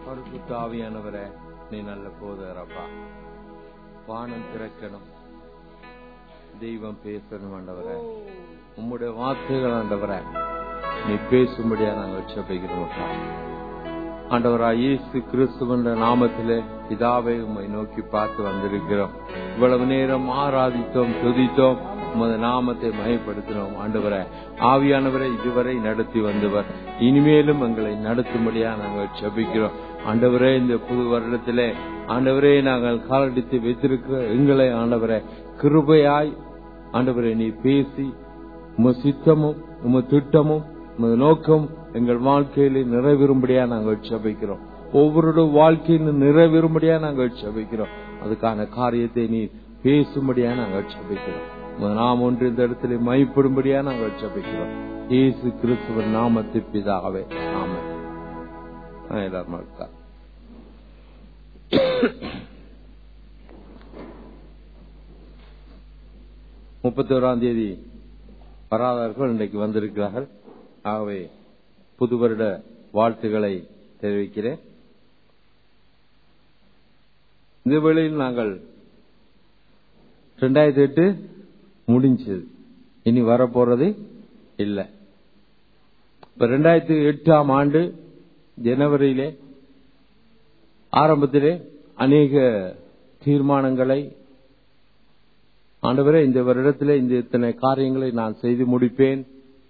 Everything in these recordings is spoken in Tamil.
பரிசுத்த ஆவியானவரே நீ நல்ல போதரப்பா வானம் திறக்கணும் தெய்வம் பேசணும் ஆண்டவரே உம்முடைய வார்த்தைகள் ஆண்டவரே நீ பேசும்படியா நாங்கள் செபிக்கிறோம்ப்பா ஆண்டவரா இயேசு கிறிஸ்துவன் நாமத்திலே பிதாவை உம்மை நோக்கி பார்த்து வந்திருக்கிறோம் இவ்வளவு நேரம் ஆராதித்தோம் துதித்தோம் உமது நாமத்தை மயப்படுத்தினோம் ஆண்டவரே ஆவியானவரை இதுவரை நடத்தி வந்தவர் இனிமேலும் எங்களை நடத்தும்படியா நாங்கள் செபிக்கிறோம் ஆண்டவரே இந்த புது வருடத்திலே ஆண்டவரே நாங்கள் காலடித்து வைத்திருக்கிற எங்களை ஆண்டவரே கிருபையாய் ஆண்டவரை நீ பேசி உம சித்தமும் உம திட்டமும் உமது நோக்கம் எங்கள் வாழ்க்கையில நிறைவேறும்படியா நாங்கள் செபிக்கிறோம் ஒவ்வொருடைய வாழ்க்கையில் நிறைவேறும்படியா நாங்கள் செபிக்கிறோம் அதுக்கான காரியத்தை நீ பேசும்படியா நாங்கள் செபிக்கிறோம் உமது நாம் ஒன்று இந்த இடத்துல மைப்படும்படியா நாங்கள் செபிக்கிறோம் இயேசு கிறிஸ்துவ நாமத்தை பிதாகவே ஆமை எல்லாரும் இருக்கா முப்பத்தி ஓராம் தேதி வராதவர்கள் இன்றைக்கு வந்திருக்கிறார்கள் ஆகவே புது வருட வாழ்த்துக்களை தெரிவிக்கிறேன் இந்த வேளையில் நாங்கள் ரெண்டாயிரத்தி எட்டு முடிஞ்சது இனி வரப்போறது இல்லை இப்ப ரெண்டாயிரத்தி எட்டாம் ஆண்டு ஜனவரியிலே ஆரம்பத்திலே அநேக தீர்மானங்களை ஆண்டவரே இந்த வருடத்திலே இந்த இத்தனை காரியங்களை நான் செய்து முடிப்பேன்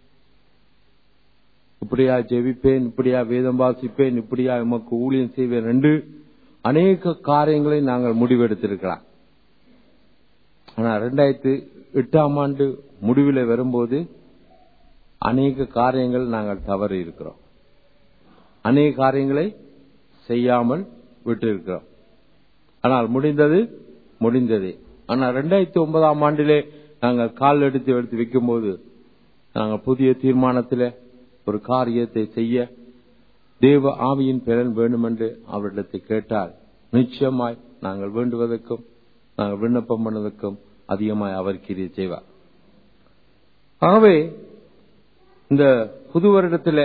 இப்படியா ஜெபிப்பேன் இப்படியா வேதம் வாசிப்பேன் இப்படியா உமக்கு ஊழியம் செய்வேன் என்று அநேக காரியங்களை நாங்கள் முடிவெடுத்திருக்கலாம் ஆனா ரெண்டாயிரத்தி எட்டாம் ஆண்டு முடிவில் வரும்போது அநேக காரியங்கள் நாங்கள் தவறி இருக்கிறோம் அநேக காரியங்களை செய்யாமல் விட்டு இருக்கிறோம் ஆனால் முடிந்தது முடிந்தது ஆனால் ரெண்டாயிரத்தி ஒன்பதாம் ஆண்டிலே நாங்கள் கால் எடுத்து எடுத்து வைக்கும் போது நாங்கள் புதிய தீர்மானத்திலே ஒரு காரியத்தை செய்ய தேவ ஆவியின் பலன் வேண்டும் என்று அவரிடத்தை கேட்டால் நிச்சயமாய் நாங்கள் வேண்டுவதற்கும் நாங்கள் விண்ணப்பம் பண்ணதற்கும் அதிகமாய் அவர் கிரியை செய்வார் ஆகவே இந்த புது வருடத்தில்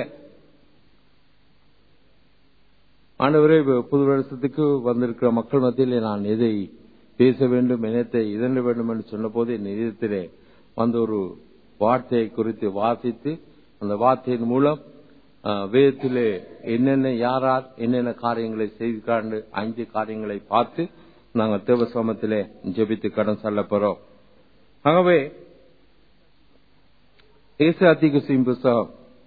ஆண்டவரே புது வருஷத்துக்கு வந்திருக்கிற மக்கள் மத்தியிலே நான் எதை பேச வேண்டும் இனத்தை இதன வேண்டும் என்று சொன்ன போது என் இதயத்திலே வந்த ஒரு வார்த்தையை குறித்து வாசித்து அந்த வார்த்தையின் மூலம் வேதத்திலே என்னென்ன யாரார் என்னென்ன காரியங்களை செய்து ஐந்து காரியங்களை பார்த்து நாங்கள் தேவசமத்திலே ஜெபித்து கடன் செல்ல போறோம் ஆகவே ஏசு அத்திகுசின் புஸ்தகம்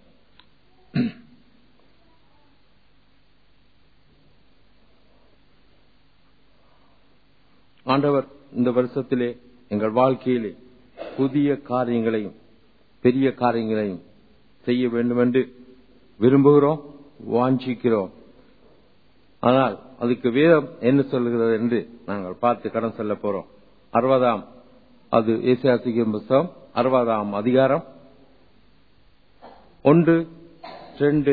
ஆண்டவர் இந்த வருஷத்திலே எங்கள் வாழ்க்கையிலே புதிய காரியங்களையும் பெரிய காரியங்களையும் செய்ய வேண்டும் என்று விரும்புகிறோம் வாஞ்சிக்கிறோம் ஆனால் அதுக்கு வேதம் என்ன சொல்லுகிறது என்று நாங்கள் பார்த்து கடன் செல்ல போறோம் அறுபதாம் அது ஏசியாசிக புஸ்தகம் அறுபதாம் அதிகாரம் ஒன்று ரெண்டு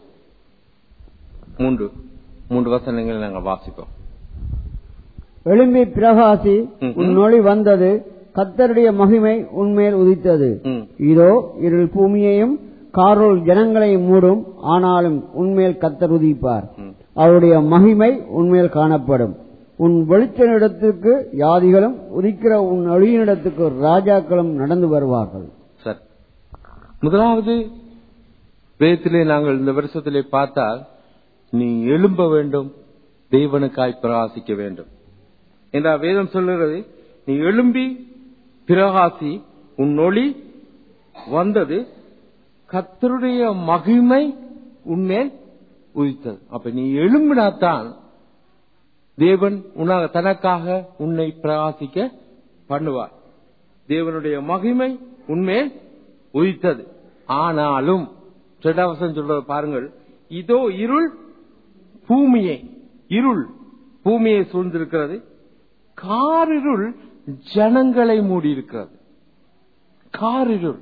மூன்று மூன்று வசனங்களை நாங்கள் வாசிப்போம் எழும்பி பிரகாசி உன் ஒளி வந்தது கத்தருடைய மகிமை உன்மேல் உதித்தது இதோ இருள் பூமியையும் காரோல் ஜனங்களை மூடும் ஆனாலும் உன்மேல் கத்தர் உதிப்பார் அவருடைய மகிமை உன்மேல் காணப்படும் உன் வெளிச்சனிடத்துக்கு யாதிகளும் உதிக்கிற உன் ஒளியினிடத்துக்கு ராஜாக்களும் நடந்து வருவார்கள் சார் முதலாவது வேதத்திலே நாங்கள் இந்த வருஷத்திலே பார்த்தால் நீ எழும்ப வேண்டும் தெய்வனுக்காய் பிரகாசிக்க வேண்டும் என்ற வேதம் சொல்லுகிறது நீ எழும்பி பிரகாசி உன் ஒளி வந்தது கத்தருடைய மகிமை உன்மேல் உதித்தது அப்ப நீ எழும்பினாத்தான் தேவன் உனக்கு தனக்காக உன்னை பிரகாசிக்க பண்ணுவார் தேவனுடைய மகிமை உன்மேல் உதித்தது ஆனாலும் ரெண்டாவசம் சொல்ற பாருங்கள் இதோ இருள் பூமியை இருள் பூமியை சூழ்ந்திருக்கிறது காரிருள் ஜனங்களை மூடி இருக்கிறது காரிருள்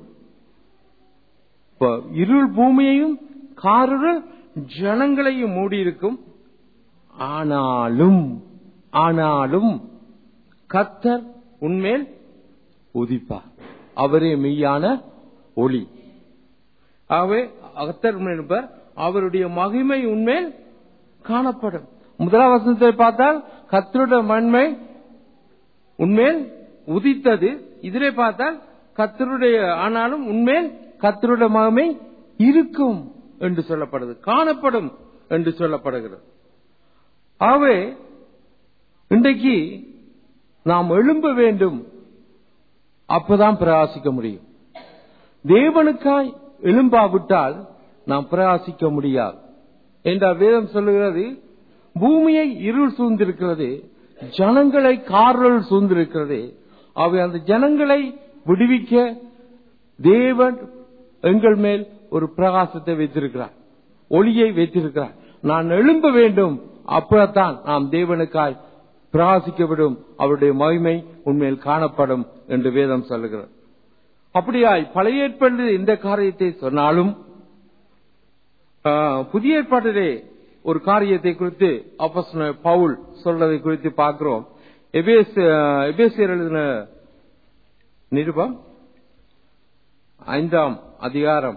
இருள் பூமியையும் காரிருள் ஜனங்களையும் மூடி இருக்கும் ஆனாலும் ஆனாலும் கத்தர் உன்மேல் உதிப்பார் அவரே மெய்யான ஒளி ஆகவே கத்தர் உண்மையில் இருப்பார். அவருடைய மகிமை உன்மேல் காணப்படும் முதலாம் வசனத்தை பார்த்தால் கத்தருடைய மண்மை உண்மேல் உதித்தது இதிலே பார்த்தால் கத்தருடைய ஆனாலும் உண்மேல் கத்தருடைய மகமை இருக்கும் என்று சொல்லப்படுது காணப்படும் என்று சொல்லப்படுகிறது ஆகவே இன்றைக்கு நாம் எழும்ப வேண்டும் அப்பதான் பிரகாசிக்க முடியும் தேவனுக்காய் எழும்பாவிட்டால் நாம் பிரகாசிக்க முடியாது என்ற வேதம் சொல்லுகிறது பூமியை இருள் சூழ்ந்திருக்கிறது ஜனங்களை காரல் சூழ்ந்திருக்கிறது அவை அந்த ஜனங்களை விடுவிக்க தேவன் எங்கள் மேல் ஒரு பிரகாசத்தை வைத்திருக்கிறார் ஒளியை வைத்திருக்கிறார் நான் எழும்ப வேண்டும் அப்பதான் நாம் தேவனுக்காய் பிரகாசிக்கப்படும் அவருடைய மகிமை உண்மையில் காணப்படும் என்று வேதம் சொல்லுகிறது அப்படியாய் பழைய ஏற்பாடு இந்த காரியத்தை சொன்னாலும் ஆ, புதிய ஏற்பாட்டிலே ஒரு காரியத்தை குறித்து அப்போஸ்தலன் பவுல் சொல்றதை குறித்து பார்க்கிறோம் எபேஸ் எபேசியர் எழுதின நிருபம் ஐந்தாம் அதிகாரம்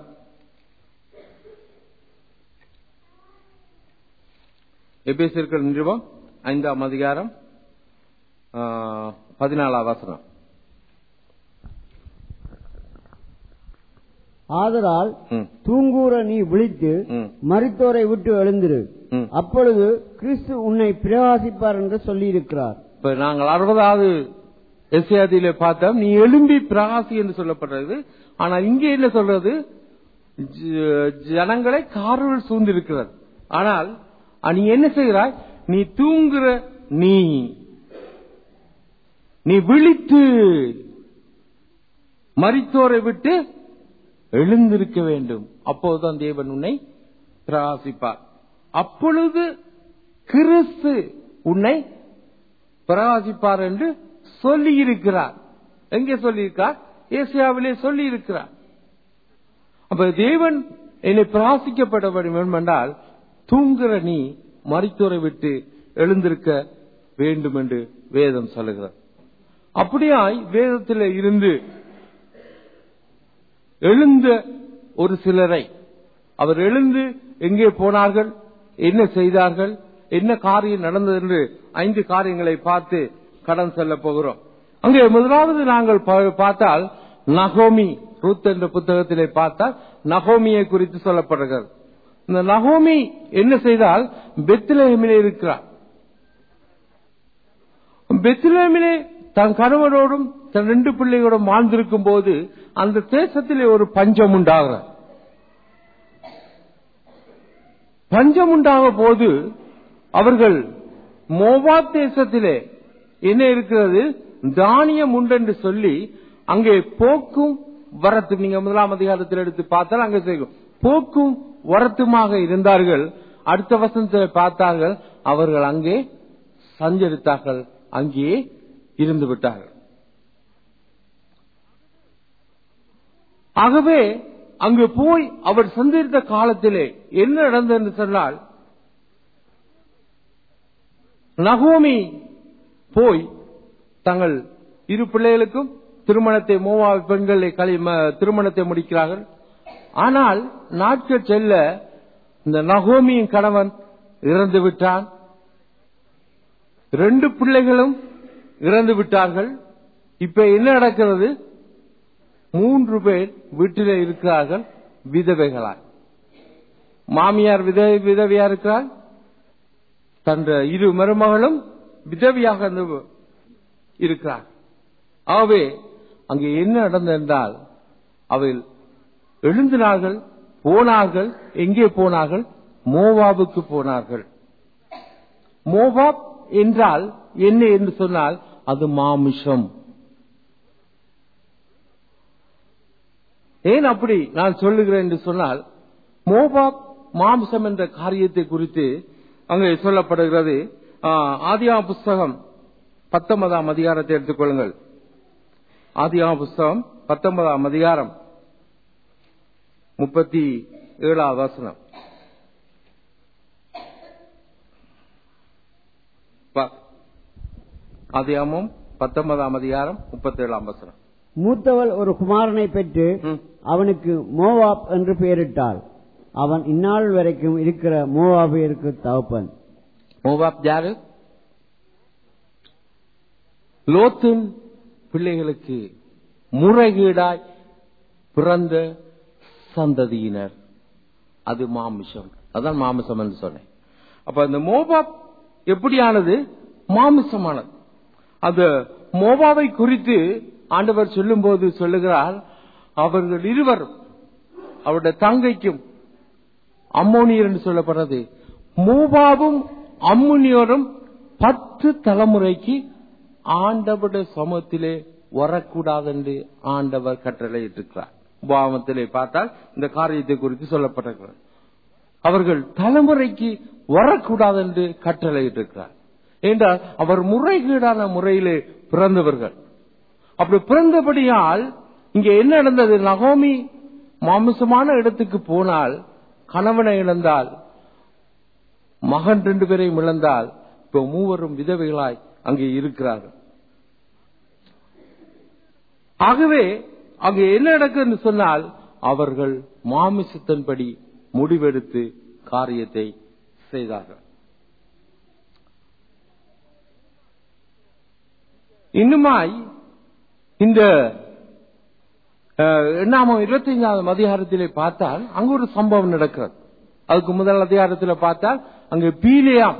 எபேசியர்கள் நிருபம் ஐந்தாம் அதிகாரம் ஆ, பதினாலாம் வசனம் ஆதலால் ம், தூங்கூற நீ விழித்து ம், மரித்தோரை விட்டு எழுந்திரு ம். அப்பொழுது கிறிஸ்து உன்னை பிரகாசிப்பார் என்று சொல்லியிருக்கிறார் இப்ப நாங்கள் அறுபதாவது எஸ்ஆதியில பார்த்தோம் நீ எழும்பி பிரகாசி என்று சொல்லப்படுறது ஆனா இங்கே என்ன சொல்றது ஜ- ஜனங்களை காருள் சூழ்ந்திருக்கிறது ஆனால் அஹ், நீ என்ன செய்கிறாய் நீ தூங்குற நீ நீ விழித்து மரித்தோரை விட்டு எழுந்திருக்க வேண்டும் அப்போதுதான் தேவன் உன்னை பிரகாசிப்பார் அப்பொழுது கிறிஸ்து உன்னை பிரகாசிப்பார் என்று சொல்லி இருக்கிறார் எங்கே சொல்லியிருக்கார் ஏசியாவிலே சொல்லி இருக்கிறார் அப்ப தேவன் என்னை பிரகாசிக்கப்பட வேண்டும் என்றால் தூங்குற நீ மரித்தோரை விட்டு எழுந்திருக்க வேண்டும் என்று வேதம் சொல்லுகிறார் அப்படியாய் வேதத்தில் இருந்து எழுந்த ஒரு சிலரை அவர் எழுந்து எங்கே போனார்கள் என்ன செய்தார்கள் என்ன காரியம் நடந்தது என்று ஐந்து காரியங்களை பார்த்து கடன் செல்ல போகிறோம் அங்கே முதலாவது நாங்கள் பா- பார்த்தால் நகோமி ரூத் என்ற புத்தகத்திலே பார்த்தால் நகோமியை குறித்து சொல்லப்படுகிறது இந்த நகோமி என்ன செய்தால் பெத்லஹேமிலே இருக்கிறார் பெத்லஹேமிலே தன் கணவரோடும் தன் ரெண்டு பிள்ளைகளோடும் வாழ்ந்திருக்கும் போது அந்த தேசத்திலே ஒரு பஞ்சம் உண்டாகிறது பஞ்சம் உண்டாக போது அவர்கள் மோவாப் தேசத்திலே என்ன இருக்கிறது தானியம் உண்டென்று சொல்லி அங்கே போக்கும் வரத்தும் நீங்க முதலாம் அதிகாரத்தில் எடுத்து பார்த்தால் அங்கே செய்யும் போக்கும் வரத்துமாக இருந்தார்கள் அடுத்த வசனத்தை பார்த்தார்கள் அவர்கள் அங்கே சஞ்சரித்தார்கள் அங்கேயே இருந்து விட்டார்கள் ஆகவே அங்கு போய் அவர் சந்தித்த காலத்திலே என்ன நடந்தது என்று சொன்னால் நகோமி போய் தங்கள் இரு பிள்ளைகளுக்கும் திருமணத்தை மோவா பெண்களை களி- ம- திருமணத்தை முடிக்கிறார்கள் ஆனால் நாட்கள் செல்ல இந்த நகோமியின் கணவன் இறந்து விட்டான் ரெண்டு பிள்ளைகளும் இறந்து விட்டார்கள் இப்ப என்ன நடக்கிறது மூன்று பேர் வீட்டிலே இருக்கிறார்கள் விதவைகளாய் மாமியார் வித விதவையா இருக்கிறார் தன் இரு மருமகளும் விதவியாக இருந்து இருக்கிறார் ஆகவே அங்கே என்ன நடந்தது என்றால் அவள் எழுந்தினார்கள் போனார்கள் எங்கே போனார்கள் மோவாபுக்கு போனார்கள் மோவாப் என்றால் என்ன என்று சொன்னால் அது மாமிஷம் ஏன் அப்படி நான் சொல்லுகிறேன் என்று சொன்னால் மோபாப் மாம்சம் என்ற காரியத்தை குறித்து அங்கே சொல்லப்படுகிறது ஆதியா புஸ்தகம் பத்தொன்பதாம் அதிகாரத்தை எடுத்துக்கொள்ளுங்கள் ஆதியா புஸ்தகம் பத்தொன்பதாம் அதிகாரம் முப்பத்தி ஏழாவது வசனம் ப- ஆதியாமம் பத்தொன்பதாம் அதிகாரம் முப்பத்தி ஏழாம் வசனம் மூத்தவள் ஒரு குமாரனை பெற்று ம். அவனுக்கு மோவாப் என்று பெயரிட்டாள் அவன் இந்நாள் வரைக்கும் இருக்கிற மோவாபியருக்கு தகப்பன் மோவாப் யாரு லோத்தின் பிள்ளைகளுக்கு முறைகேடாய் பிறந்த சந்ததியினர் அது மாமிசம் அதான் மாமிசம் என்று சொன்னேன் அப்ப அந்த மோபாப் எப்படியானது மாமிசமானது அந்த மோபாவை குறித்து ஆண்டவர் சொல்லும்போது சொல்லுகிறார் அவர்கள் இருவர் அவருடைய தங்கைக்கும் அம்மோனியர் என்று சொல்லப்படுறது மோபாவும் அம்முனியோரும் பத்து தலைமுறைக்கு ஆண்டவருடைய சமூகத்திலே வரக்கூடாது என்று ஆண்டவர் கட்டளையிட்டிருக்கிறார் உபாவத்திலே பார்த்தால் இந்த காரியத்தை குறித்து சொல்லப்பட்டிருக்கிறார் அவர்கள் தலைமுறைக்கு வரக்கூடாது என்று கட்டளையிட்டிருக்கிறார் என்றால் அவர் முறைகேடான முறையிலே பிறந்தவர்கள் அப்படி பிறந்தபடியால் இங்க என்ன நடந்தது நகோமி மாமிசமான இடத்துக்கு போனால் கணவனை இழந்தால் மகன் ரெண்டு பேரையும் இழந்தால் இப்ப மூவரும் விதவைகளாய் அங்கே இருக்கிறார்கள் ஆகவே அங்கே என்ன நடக்குன்னு சொன்னால் அவர்கள் மாமிசத்தின்படி முடிவெடுத்து காரியத்தை செய்தார்கள் இன்னுமாய் இந்த அஹ், எண்ணாமம் இருபத்தி ஐந்தாவது அதிகாரத்திலே பார்த்தால் அங்க ஒரு சம்பவம் நடக்கிறது அதுக்கு முதல் அதிகாரத்தில் பார்த்தால் அங்க பீலியாம்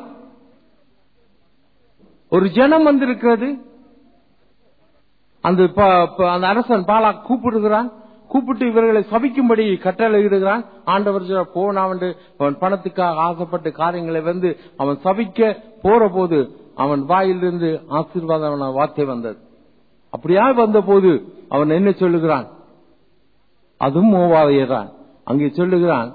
ஒரு ஜனம் வந்திருக்கிறது அந்த ப- ப- அந்த அரசன் பாலா கூப்பிடுகிறான் கூப்பிட்டு இவர்களை சபிக்கும்படி கட்டளையிடுகிறான் ஆண்டவர் சொல்றார், போனான் என்று அவன் பணத்துக்காக ஆசைப்பட்ட காரியங்களை வந்து அவன் சபிக்க போற போது அவன் வாயிலிருந்து ஆசீர்வாதமான வார்த்தை வந்தது அப்படியா வந்த போது அவன் என்ன சொல்லுகிறான் அதுவும் மோவாதையதான் அங்கே சொல்லுகிறான்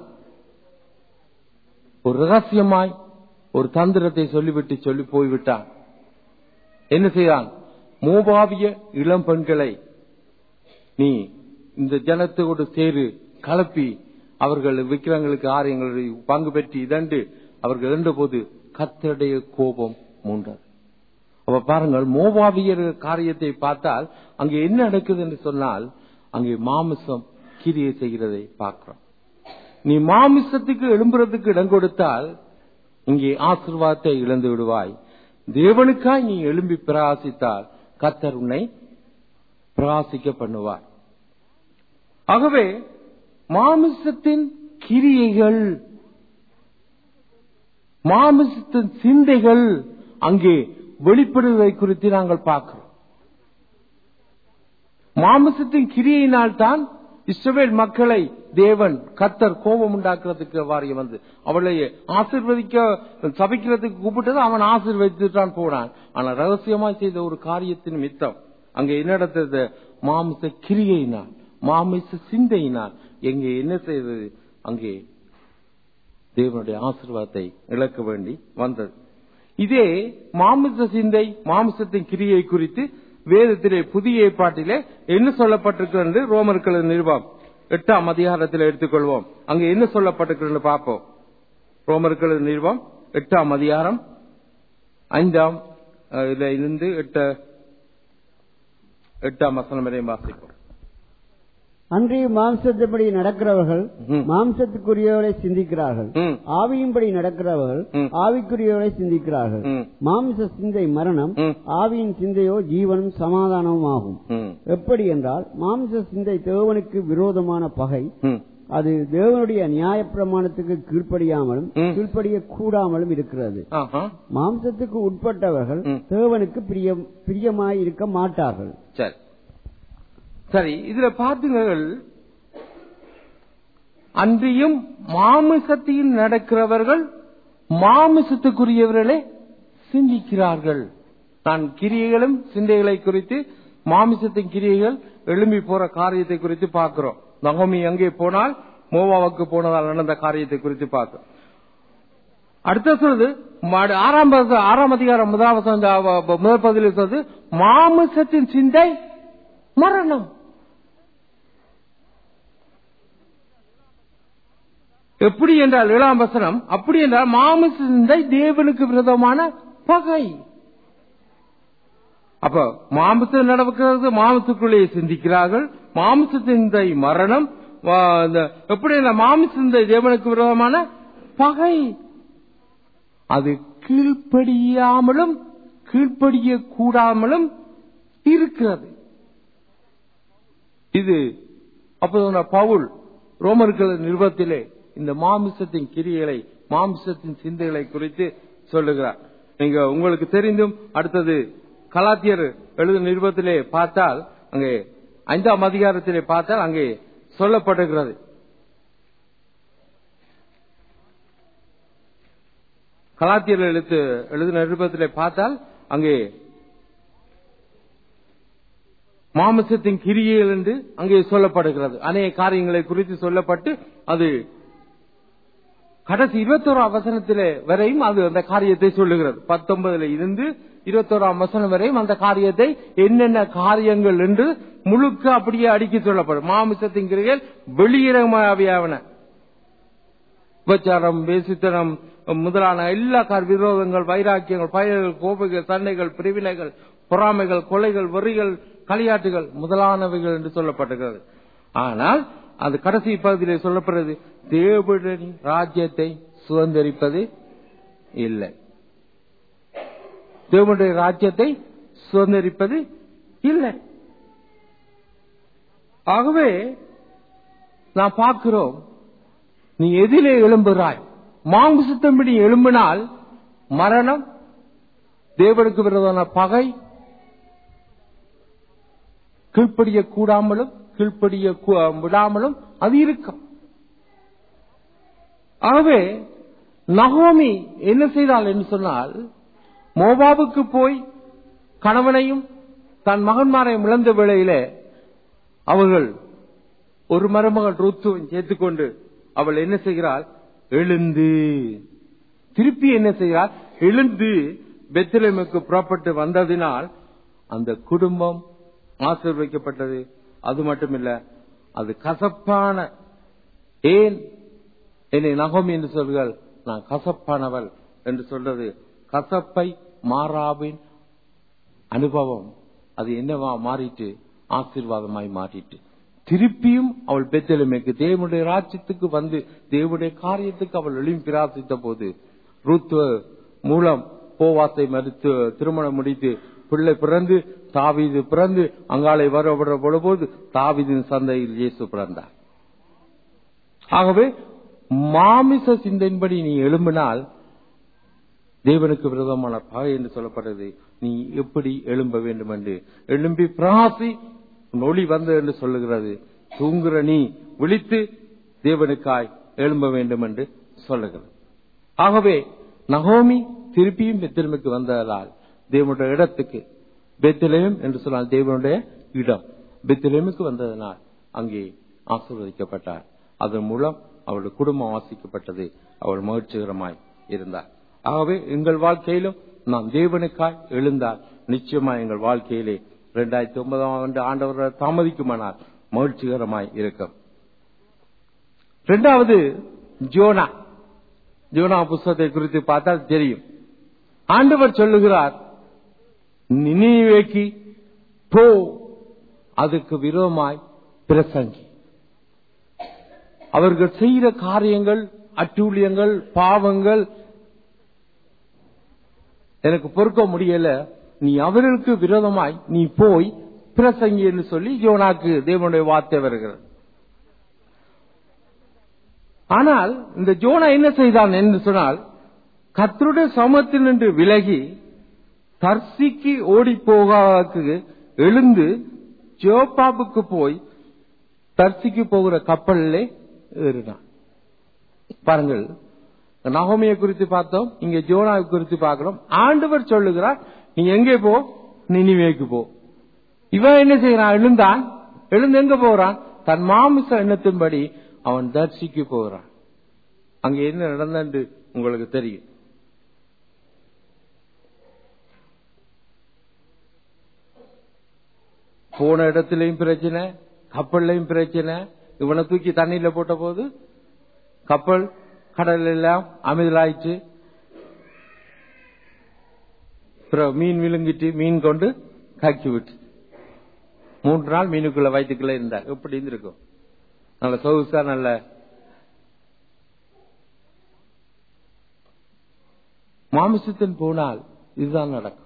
ஒரு ரகசியமாய் ஒரு தந்திரத்தை சொல்லிவிட்டு சொல்லி போய்விட்டான் என்ன செய்தான் மோபாவிய இளம் பெண்களை நீ இந்த ஜனத்தோடு சேரு கலப்பி அவர்கள் விக்கிரங்களுக்கு ஆரியங்களை பங்கு பெற்று இதண்டு அவர்கள் இருந்த போது கத்தருடைய கோபம் மூண்டது அப்ப பாருங்கள் மோபாவியர் காரியத்தை பார்த்தால் அங்கே என்ன நடக்குது என்று சொன்னால் அங்கே மாமிசம் கிரியை செய்கிறதை பார்க்கிறோம் நீ மாமிசத்துக்கு எழும்புறதுக்கு இடம் கொடுத்தால் இங்கே ஆசீர்வாதத்தை இழந்து விடுவாய் தேவனுக்காய் நீ எழும்பி பிரகாசித்தால் கத்தர் உன்னை பிரகாசிக்க பண்ணுவார் ஆகவே மாமிசத்தின் கிரியைகள் மாமிசத்தின் சிந்தைகள் அங்கே வெளிப்படுவதை குறித்து நாங்கள் பார்க்கிறோம் மாமிசத்தின் கிரியையினால் தான் இஸ்ரவேல் மக்களை தேவன் கத்தர் கோபம் உண்டாக்குறதுக்கு வாரியம் வந்து அவளை ஆசிர்வதிக்க சபிக்கிறதுக்கு கூப்பிட்டது அவன் ஆசீர்வதித்துட்டான் போனான் ஆனா ரகசியமா செய்த ஒரு காரியத்தின் மித்தம் அங்க என்ன நடந்தது மாமிச கிரியையினால் மாமிச சிந்தையினால் எங்கே என்ன செய்தது அங்கே தேவனுடைய ஆசீர்வாதத்தை இழக்க வேண்டி வந்தது இதே மாமிச சிந்தை மாமிசத்தின் கிரியை குறித்து வேதத்திலே புதிய ஏற்பாட்டிலே என்ன சொல்லப்பட்டிருக்கிறது என்று ரோமர்கள் நிருபம் எட்டாம் அதிகாரத்தில் எடுத்துக்கொள்வோம் அங்க என்ன சொல்லப்பட்டிருக்கிறது பார்ப்போம் ரோமர்கள் நிருபம் எட்டாம் அதிகாரம் ஐந்தாம் அஹ், இதுல இருந்து எட்ட எட்டாம் வசனம் வரையும் வாசிப்போம் அன்றைய மாம்சத்தின்படி நடக்கிறவர்கள் ம். மாம்சத்துக்குரியவரை சிந்திக்கிறார்கள் ம், ஆவியின்படி நடக்கிறவர்கள் ம். ஆவிக்குரியவரை சிந்திக்கிறார்கள் ம், மாம்ச சிந்தை மரணம் ம். ஆவியின் சிந்தையோ ஜீவனும் சமாதானமும் ஆகும் ம், எப்படி என்றால் மாம்ச சிந்தை தேவனுக்கு விரோதமான பகை ம். அது தேவனுடைய நியாயப்பிரமாணத்துக்கு கீழ்ப்படியாமலும் ம். கீழ்ப்படிய கூடாமலும் இருக்கிறது ஆஹா. மாம்சத்துக்கு உட்பட்டவர்கள் ம். தேவனுக்கு பிரியம் பிரியமாய் இருக்க மாட்டார்கள் சரி சரி இதுல பாத்துங்கள் அன்றியும் மாமிசத்தில் நடக்கிறவர்கள் மாமிசத்துக்குரியவர்களே சிந்திக்கிறார்கள் நான் கிரியைகளும் சிந்தைகளை குறித்து மாமிசத்தின் கிரியைகள் எழும்பி போற காரியத்தை குறித்து பார்க்கிறோம் நகோமி எங்கே போனால் மோவாவுக்கு போனதால் நடந்த காரியத்தை குறித்து பார்க்கிறோம் அடுத்த சொல்றது ம- ஆறாம் வச- ஆறாம் அதிகாரம் முதலாம் வசனம் இந்த அவ- அவ- முதல் பகுதியில் சொல்றது மாமிசத்தின் சிந்தை மரணம் எப்படி என்றால் ஏழாம் வசனம் அப்படி என்றால் மாமிச சிந்தை தேவனுக்கு விரோதமான பகை அப்ப மாமிசம் நடக்கிறது மாமிசத்துக்குள்ளே சிந்திக்கிறார்கள் மாமிச சிந்தை மரணம் வா- இந்த எப்படி இந்த மாமிசம் இந்த தேவனுக்கு விரோதமான பகை அது கீழ்ப்படியாமலும் கீழ்ப்படிய கூடாமலும் இருக்கிறது இது அப்போ பவுல் ரோமர்கள் நிறுவத்திலே இந்த மாமிசத்தின் கிரியைகளை மாமிசத்தின் சிந்தைகளை குறித்து சொல்லுகிறார் நீங்க உங்களுக்கு தெரிந்தும் அடுத்தது கலாத்தியர் எழுத நிருபத்திலே பார்த்தால் அங்கே ஐந்தாம் அதிகாரத்திலே பார்த்தால் அங்கே சொல்லப்படுகிறது கலாத்தியர் எழுத்து எழுதின நிருபத்திலே பார்த்தால் அங்கே மாமிசத்தின் கிரியைகள் என்று அங்கே சொல்லப்படுகிறது அநேக காரியங்களை குறித்து சொல்லப்பட்டு அது கடைசி இருபத்தோராம் வசனத்திலே வரையும் அது அந்த காரியத்தை சொல்லுகிறது பத்தொன்பதுல இருந்து இருபத்தோராம் வசனம் வரையும் அந்த காரியத்தை என்னென்ன காரியங்கள் என்று முழுக்க அப்படியே அடுக்கி சொல்லப்படும் மாமிசத்தின் கிரிகள் வெளியிறமாவியாவன உபச்சாரம் வேசித்தனம் முதலான எல்லா கார் விரோதங்கள் வைராக்கியங்கள் பயல்கள் கோபைகள் சண்டைகள் பிரிவினைகள் பொறாமைகள் கொலைகள் வெறிகள் களியாட்டுகள் முதலானவைகள் என்று சொல்லப்பட்டிருக்கிறது ஆனால் அது கடைசி பகுதியிலே சொல்லப்படுறது தேவனின் ராஜ்யத்தை சுதந்திரிப்பது இல்லை தேவனுடைய ராஜ்யத்தை சுதந்திரிப்பது இல்லை ஆகவே நான் பார்க்கிறோம் நீ எதிலே எழும்புகிறாய் மாங்குசத்தம்படி எழும்பினால் மரணம் தேவனுக்கு விரோதமான பகை கீழ்ப்படிய கூடாமலும் கீழ்ப்படிய கூ- விடாமலும் அது இருக்கும் ஆகவே நகோமி என்ன செய்தாள் என்று சொன்னால் மோபாவுக்கு போய் கணவனையும் தன் மகன்மாரையும் இழந்த வேளையிலே அவர்கள் ஒரு மருமகள் ருத்துவை சேர்த்துக்கொண்டு அவள் என்ன செய்கிறாள் எழுந்து திருப்பி என்ன செய்கிறாள் எழுந்து பெத்லெமுக்கு புறப்பட்டு வந்ததினால் அந்த குடும்பம் ஆசீர்வதிக்கப்பட்டது அது மட்டுமில்ல அது கசப்பான ஏன் என்னை நகோமி என்று சொல்கள் நான் கசப்பானவள் என்று சொல்றது கசப்பை மாறாவின் அனுபவம் அது என்னவா மாறிட்டு ஆசீர்வாதமாய் மாறிட்டு திருப்பியும் அவள் பெத்தெலுமைக்கு தேவனுடைய ராஜ்யத்துக்கு வந்து தேவனுடைய காரியத்துக்கு அவள் எழும்பி பிரார்த்தித்த போது ருத்துவ மூலம் போவாசை மறுத்து திருமணம் முடித்து பிள்ளை பிறந்து தாவீது பிறந்து அங்காளை வரவிட போது தாவீதின் சந்தையில் இயேசு பிறந்தார் ஆகவே மாமிச சிந்தையின்படி நீ எழும்பினால் தேவனுக்கு விரோதமான பகை என்று சொல்லப்பட்டது நீ எப்படி எழும்ப வேண்டும் என்று எழும்பி பிராசி உன் ஒளி வந்தது என்று சொல்லுகிறது தூங்குற நீ விழித்து தேவனுக்காய் எழும்ப வேண்டும் என்று சொல்லுகிறது ஆகவே நகோமி திருப்பியும் பெத்திரமுக்கு வந்ததால் தேவனுடைய இடத்துக்கு பெத்திலேயம் என்று சொன்னால் தேவனுடைய இடம் பெத்திலேமுக்கு வந்ததனால் அங்கே ஆசீர்வதிக்கப்பட்டார் அதன் மூலம் அவளுடைய குடும்பம் வாசிக்கப்பட்டது அவள் மகிழ்ச்சிகரமாய் இருந்தார் ஆகவே எங்கள் வாழ்க்கையிலும் நாம் தேவனுக்காய் எழுந்தால் நிச்சயமா எங்கள் வாழ்க்கையிலே இரண்டாயிரத்தி ஒன்பதாம் ஆண்டு ஆண்டவர் தாமதிக்குமானால் மகிழ்ச்சிகரமாய் இருக்கும் இரண்டாவது ஜோனா ஜோனா புஸ்தகத்தை குறித்து பார்த்தால் தெரியும் ஆண்டவர் சொல்லுகிறார் நினைவேக்கி போ அதுக்கு விரோதமாய் பிரசங்கி அவர்கள் செய்கிற காரியங்கள் அட்டூழியங்கள் பாவங்கள் எனக்கு பொறுக்க முடியல நீ அவர்களுக்கு விரோதமாய் நீ போய் பிரசங்கி என்று சொல்லி யோனாக்கு தேவனுடைய வார்த்தை வருகிறது ஆனால் இந்த ஜோனா என்ன செய்தான் என்று சொன்னால் கத்தருடைய சமத்தில் நின்று விலகி தர்சிக்கு ஓடி போகாதக்கு எழுந்து ஜோபாபுக்கு போய் தர்சிக்கு போகிற கப்பலிலே ஏறினான் பாருங்கள் நகோமியை குறித்து பார்த்தோம் இங்க ஜோனாவை குறித்து பார்க்கிறோம் ஆண்டவர் சொல்லுகிறார் நீ எங்கே போ நினிவேக்கு போ இவன் என்ன செய்யறான் எழுந்தான் எழுந்து எங்க போறான் தன் மாமிச எண்ணத்தின்படி அவன் தர்சிக்கு போகிறான் அங்க என்ன நடந்தது உங்களுக்கு தெரியும் போன இடத்திலையும் பிரச்சனை கப்பல்லையும் பிரச்சனை இவனை தூக்கி தண்ணியில போட்ட போது கப்பல் கடல் எல்லாம் அமைதலாயிற்று அப்புறம் மீன் விழுங்கிட்டு மீன் கொண்டு காக்கி விட்டு மூன்று நாள் மீனுக்குள்ள வயிற்றுக்குள்ள இருந்தார் எப்படி இருந்திருக்கும் நல்ல சொகுசா நல்ல மாமிசத்தின் போனால் இதுதான் நடக்கும்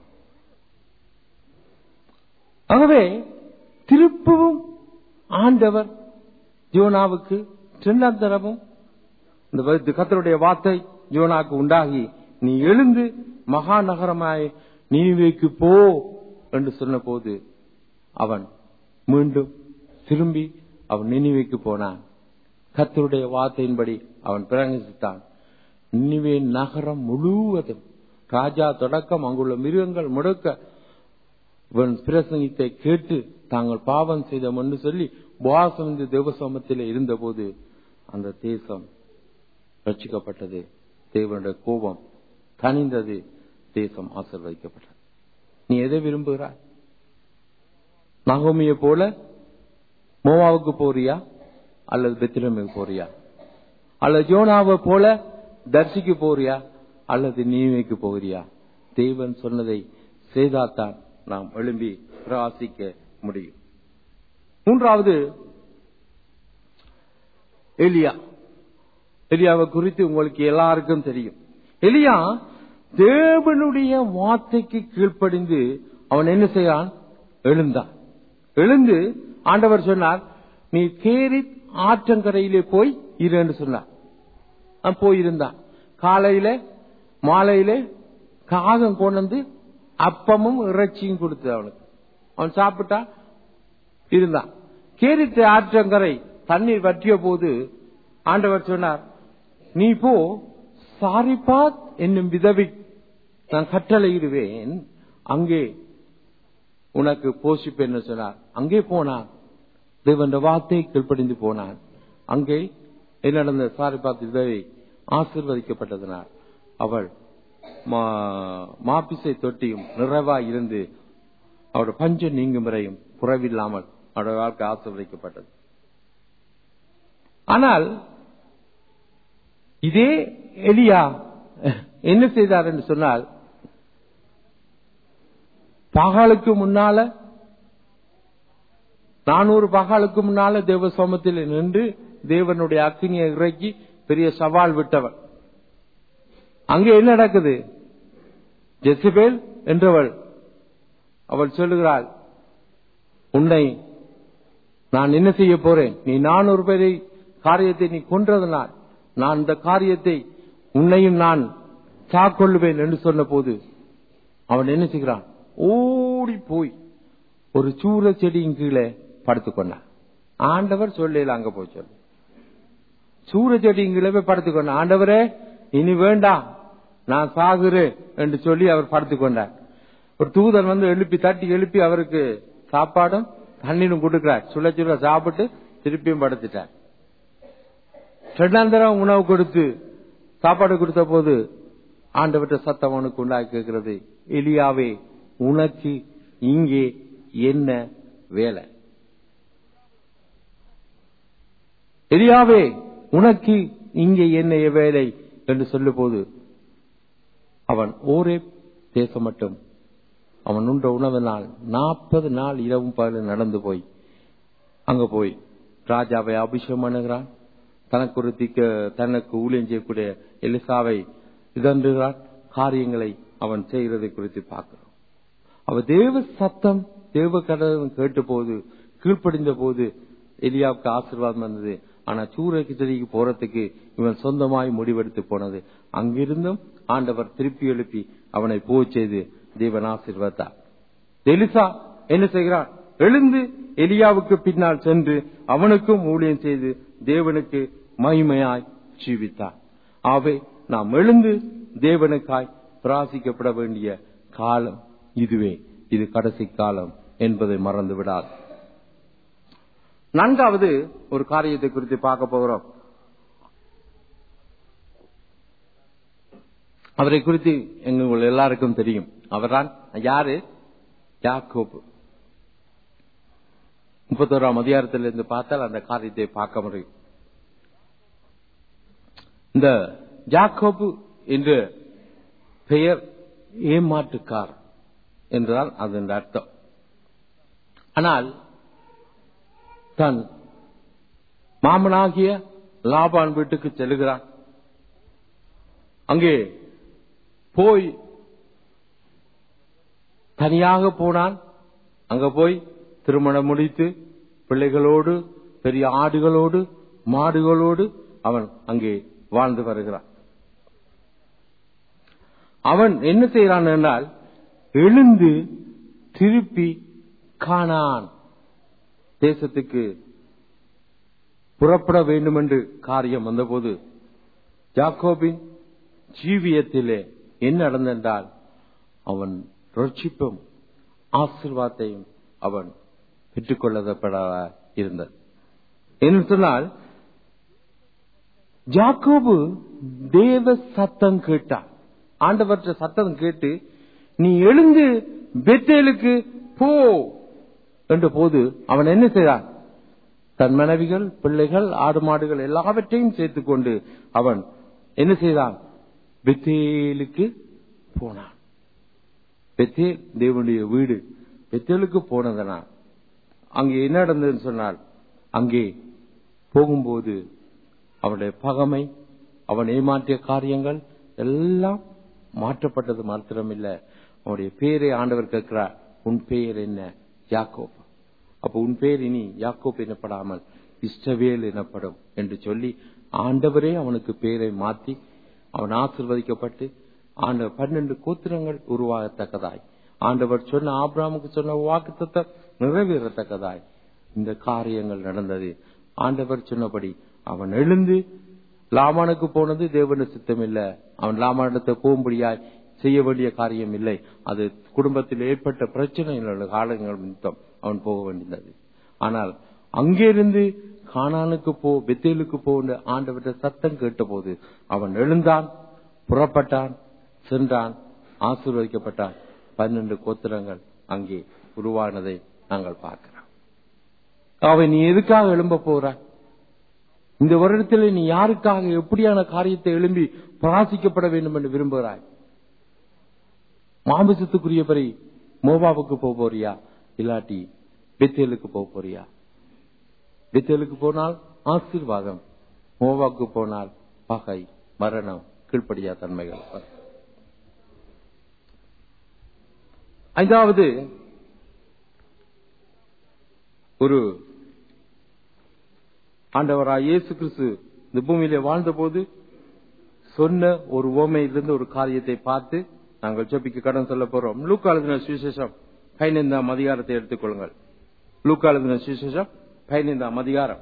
ஆகவே திருப்பவும் ஆண்டவர் யோனாவுக்கு இரண்டாம் தரவும் இந்த வ- கர்த்தருடைய வார்த்தை யோனாக்கு உண்டாகி நீ எழுந்து மகா நகரமாய் நீவேக்கு போ என்று சொன்னபோது அவன் மீண்டும் திரும்பி அவன் நினைவுக்கு போனான் கர்த்தருடைய வார்த்தையின்படி அவன் பிரகசித்தான் நினைவே நகரம் முழுவதும் ராஜா தொடக்கம் அங்குள்ள மிருகங்கள் முடக்க இவன் பிரசங்கித்தை கேட்டு தாங்கள் பாவம் செய்தோம் என்று சொல்லி உபவாசம் இந்த தேவசமத்தில் இருந்தபோது அந்த தேசம் ரட்சிக்கப்பட்டது தேவனுடைய கோபம் தணிந்தது தேசம் ஆசீர்வதிக்கப்பட்டது நீ எதை விரும்புகிறாய் நகோமியை போல மோவாவுக்கு போறியா அல்லது பெத்திரமுக்கு போறியா அல்லது ஜோனாவை போல தர்சிக்கு போறியா அல்லது நீமைக்கு போகிறியா தேவன் சொன்னதை செய்தால்தான் நாம் எழும்பி பிரகாசிக்க முடியும் மூன்றாவது எலியா எலியாவை குறித்து உங்களுக்கு எல்லாருக்கும் தெரியும் எலியா தேவனுடைய வார்த்தைக்கு கீழ்ப்படிந்து அவன் என்ன செய்யான் எழுந்தான் எழுந்து ஆண்டவர் சொன்னார் நீ கேரி ஆற்றங்கரையிலே போய் இரு என்று சொன்னார் அவன் போயிருந்தான் காலையில மாலையில காகம் கொண்டு வந்து அப்பமும் இறைச்சியும் கொடுத்தது அவனுக்கு அவன் சாப்பிட்டா இருந்தான் கேரித்த ஆற்றங்கரை தண்ணீர் வற்றிய போது ஆண்டவர் சொன்னார் நீ போ சாரிபாத் என்னும் விதவி நான் கட்டளையிடுவேன் அங்கே உனக்கு போஷிப்பேன் சொன்னார் அங்கே போனான் தேவன் வார்த்தை கீழ்ப்படிந்து போனான் அங்கே என்ன நடந்த சாரிபாத் விதவை ஆசிர்வதிக்கப்பட்டதனால் அவள் மா- மாப்பிசை தொட்டியும் நிறைவாய் இருந்து அவருடைய பஞ்சம் நீங்கும் வரையும் குறைவில்லாமல் அவருடைய வாழ்க்கை ஆசிர்வதிக்கப்பட்டது ஆனால் இதே எலியா என்ன செய்தார் என்று சொன்னால் பகாலுக்கு முன்னால நானூறு பகாலுக்கு முன்னால தேவ சோமத்தில் நின்று தேவனுடைய அக்னியை இறக்கி பெரிய சவால் விட்டவன் அங்கே என்ன நடக்குது ஜெசிபேல் என்றவள் அவள் சொல்லுகிறாள் உன்னை நான் என்ன செய்ய போறேன் நீ நானூறு பேரை காரியத்தை நீ கொன்றதனால் நான் இந்த காரியத்தை உன்னையும் நான் சாக்கொள்ளுவேன் என்று சொன்ன போது அவன் என்ன செய்கிறான் ஓடி போய் ஒரு சூர செடியின் கீழே படுத்துக்கொண்டான் ஆண்டவர் சொல்லல அங்க போய் சொல்லு சூர செடியின் கீழே போய் படுத்துக்கொண்டான் ஆண்டவரே இனி வேண்டாம் நான் சாகுறேன் என்று சொல்லி அவர் படுத்துக்கொண்டார் ஒரு தூதன் வந்து எழுப்பி தட்டி எழுப்பி அவருக்கு சாப்பாடும் தண்ணீரும் கொடுக்கிறார் சுட சுட சாப்பிட்டு திருப்பியும் படுத்துட்டார் ரெண்டாம் தரம் உணவு கொடுத்து சாப்பாடு கொடுத்த போது ஆண்டவற்ற சத்தம் அவனுக்கு உண்டாக்கி கேட்கிறது எலியாவே உனக்கு இங்கே என்ன வேலை எலியாவே உனக்கு இங்கே என்ன வேலை என்று சொல்லும் போது அவன் ஓரே தேசம் மட்டும் அவன் உண்ட உணவினால் நாற்பது நாள் இரவும் பகலும் நடந்து போய் அங்க போய் ராஜாவை அபிஷேகம் பண்ணுகிறான் தனக்கு ஒரு திக்க தனக்கு ஊழியம் செய்யக்கூடிய எலிசாவை இதன்றுகிறான் காரியங்களை அவன் செய்கிறதை குறித்து பார்க்கிறோம் அவ தேவ சத்தம் தேவ கடவுள் கேட்ட போது கீழ்ப்படிந்த போது எலியாவுக்கு ஆசீர்வாதம் வந்தது ஆனா சூரக்கு செடிக்கு போறதுக்கு இவன் சொந்தமாய் முடிவெடுத்து போனது அங்கிருந்தும் ஆண்டவர் திருப்பி எழுப்பி அவனை போய் செய்து தேவன் ஆசீர்வத்தார் எலிசா என்ன செய்கிறான் எழுந்து எலியாவுக்கு பின்னால் சென்று அவனுக்கும் ஊழியம் செய்து தேவனுக்கு மகிமையாய் ஜீவித்தார் ஆவே நாம் எழுந்து தேவனுக்காய் பிராசிக்கப்பட வேண்டிய காலம் இதுவே இது கடைசி காலம் என்பதை மறந்து விடாது நான்காவது ஒரு காரியத்தை குறித்து பார்க்க போகிறோம் அவரை குறித்து எங்கள் எல்லாருக்கும் தெரியும் அவர்தான் யாரு யாக்கோபு முப்பத்தோராம் அதிகாரத்தில் இருந்து பார்த்தால் அந்த காரியத்தை பார்க்க முடியும் இந்த ஜாக்கோபு என்ற பெயர் ஏமாட்டுக்கார் என்றால் அதன் அர்த்தம் ஆனால் தன் மாமனாகிய லாபான் வீட்டுக்கு செல்லுகிறான் அங்கே போய் தனியாக போனான் அங்க போய் திருமணம் முடித்து பிள்ளைகளோடு பெரிய ஆடுகளோடு மாடுகளோடு அவன் அங்கே வாழ்ந்து வருகிறான் அவன் என்ன செய்கிறான் என்றால் எழுந்து திருப்பி காணான் தேசத்துக்கு புறப்பட வேண்டும் என்று காரியம் வந்தபோது ஜாக்கோபின் ஜீவியத்திலே என்ன நடந்தென்றால் அவன் ரட்சிப்பும் ஆசிர்வாதத்தையும் அவன் பெற்றுக்கொள்ளப்பட இருந்தது என்று சொன்னால் ஜாக்கோபு தேவ சத்தம் கேட்டான் ஆண்டவற்ற சத்தம் கேட்டு நீ எழுந்து பெத்தேலுக்கு போ என்ற போது அவன் என்ன செய்தான் தன் மனைவிகள் பிள்ளைகள் ஆடு மாடுகள் எல்லாவற்றையும் சேர்த்துக் கொண்டு அவன் என்ன செய்தான் பெத்தேலுக்கு போனான் பெத்தேல் தேவனுடைய வீடு பெத்தேலுக்கு போனதனால் அங்கே என்ன நடந்ததுன்னு சொன்னால் அங்கே போகும்போது அவனுடைய பகமை அவன் ஏமாற்றிய காரியங்கள் எல்லாம் மாற்றப்பட்டது மாத்திரமில்ல அவனுடைய பேரை ஆண்டவர் கேட்கிறார் உன் பெயர் என்ன யாக்கோப் அப்ப உன் பேர் இனி யாக்கோப் எனப்படாமல் இஷ்டவேல் எனப்படும் என்று சொல்லி ஆண்டவரே அவனுக்கு பேரை மாற்றி அவன் ஆசிர்வதிக்கப்பட்டு ஆண்டவர் பன்னெண்டு கோத்திரங்கள் உருவாகத்தக்கதாய் ஆண்டவர் சொன்ன ஆபிராமுக்கு சொன்ன வாக்குத்தத்தை நிறைவேறத்தக்கதாய் இந்த காரியங்கள் நடந்தது ஆண்டவர் சொன்னபடி அவன் எழுந்து லாமானுக்கு போனது தேவன சித்தம் இல்ல அவன் லாமானத்தை போகும்படியாய் செய்ய வேண்டிய காரியம் இல்லை அது குடும்பத்தில் ஏற்பட்ட பிரச்சனைகளோட காலங்கள் நிமித்தம் அவன் போக வேண்டியது ஆனால் அங்கிருந்து கானானுக்கு போ பெத்தேலுக்கு போன்ற ஆண்டவற்ற சத்தம் கேட்டபோது அவன் எழுந்தான் புறப்பட்டான் சென்றான் ஆசீர்வதிக்கப்பட்டான் பன்னெண்டு கோத்திரங்கள் அங்கே உருவானதை நாங்கள் பார்க்கிறோம் அவன் நீ எதுக்காக எழும்ப போறாய் இந்த வருடத்தில் நீ யாருக்காக எப்படியான காரியத்தை எழும்பி பராசிக்கப்பட வேண்டும் என்று விரும்புகிறாய் மாமிசத்துக்குரியபடி மோபாவுக்கு போக போறியா இல்லாட்டி பெத்தேலுக்கு போக போறியா பெத்தேலுக்கு போனால் ஆசீர்வாதம் மோவாவுக்கு போனால் பகை மரணம் கீழ்ப்படியா தன்மைகள் ஐந்தாவது ஒரு ஆண்டவராய் இயேசு கிறிஸ்து இந்த பூமியிலே வாழ்ந்த போது சொன்ன ஒரு ஓமையிலிருந்து ஒரு காரியத்தை பார்த்து நாங்கள் ஜெபிக்க கடன் சொல்ல போறோம் லூக்காளுதின சுவிசேஷம் பதினைந்தாம் அதிகாரத்தை எடுத்துக்கொள்ளுங்கள் லூக்காளுதின சுவிசேஷம் பதினைந்தாம் அதிகாரம்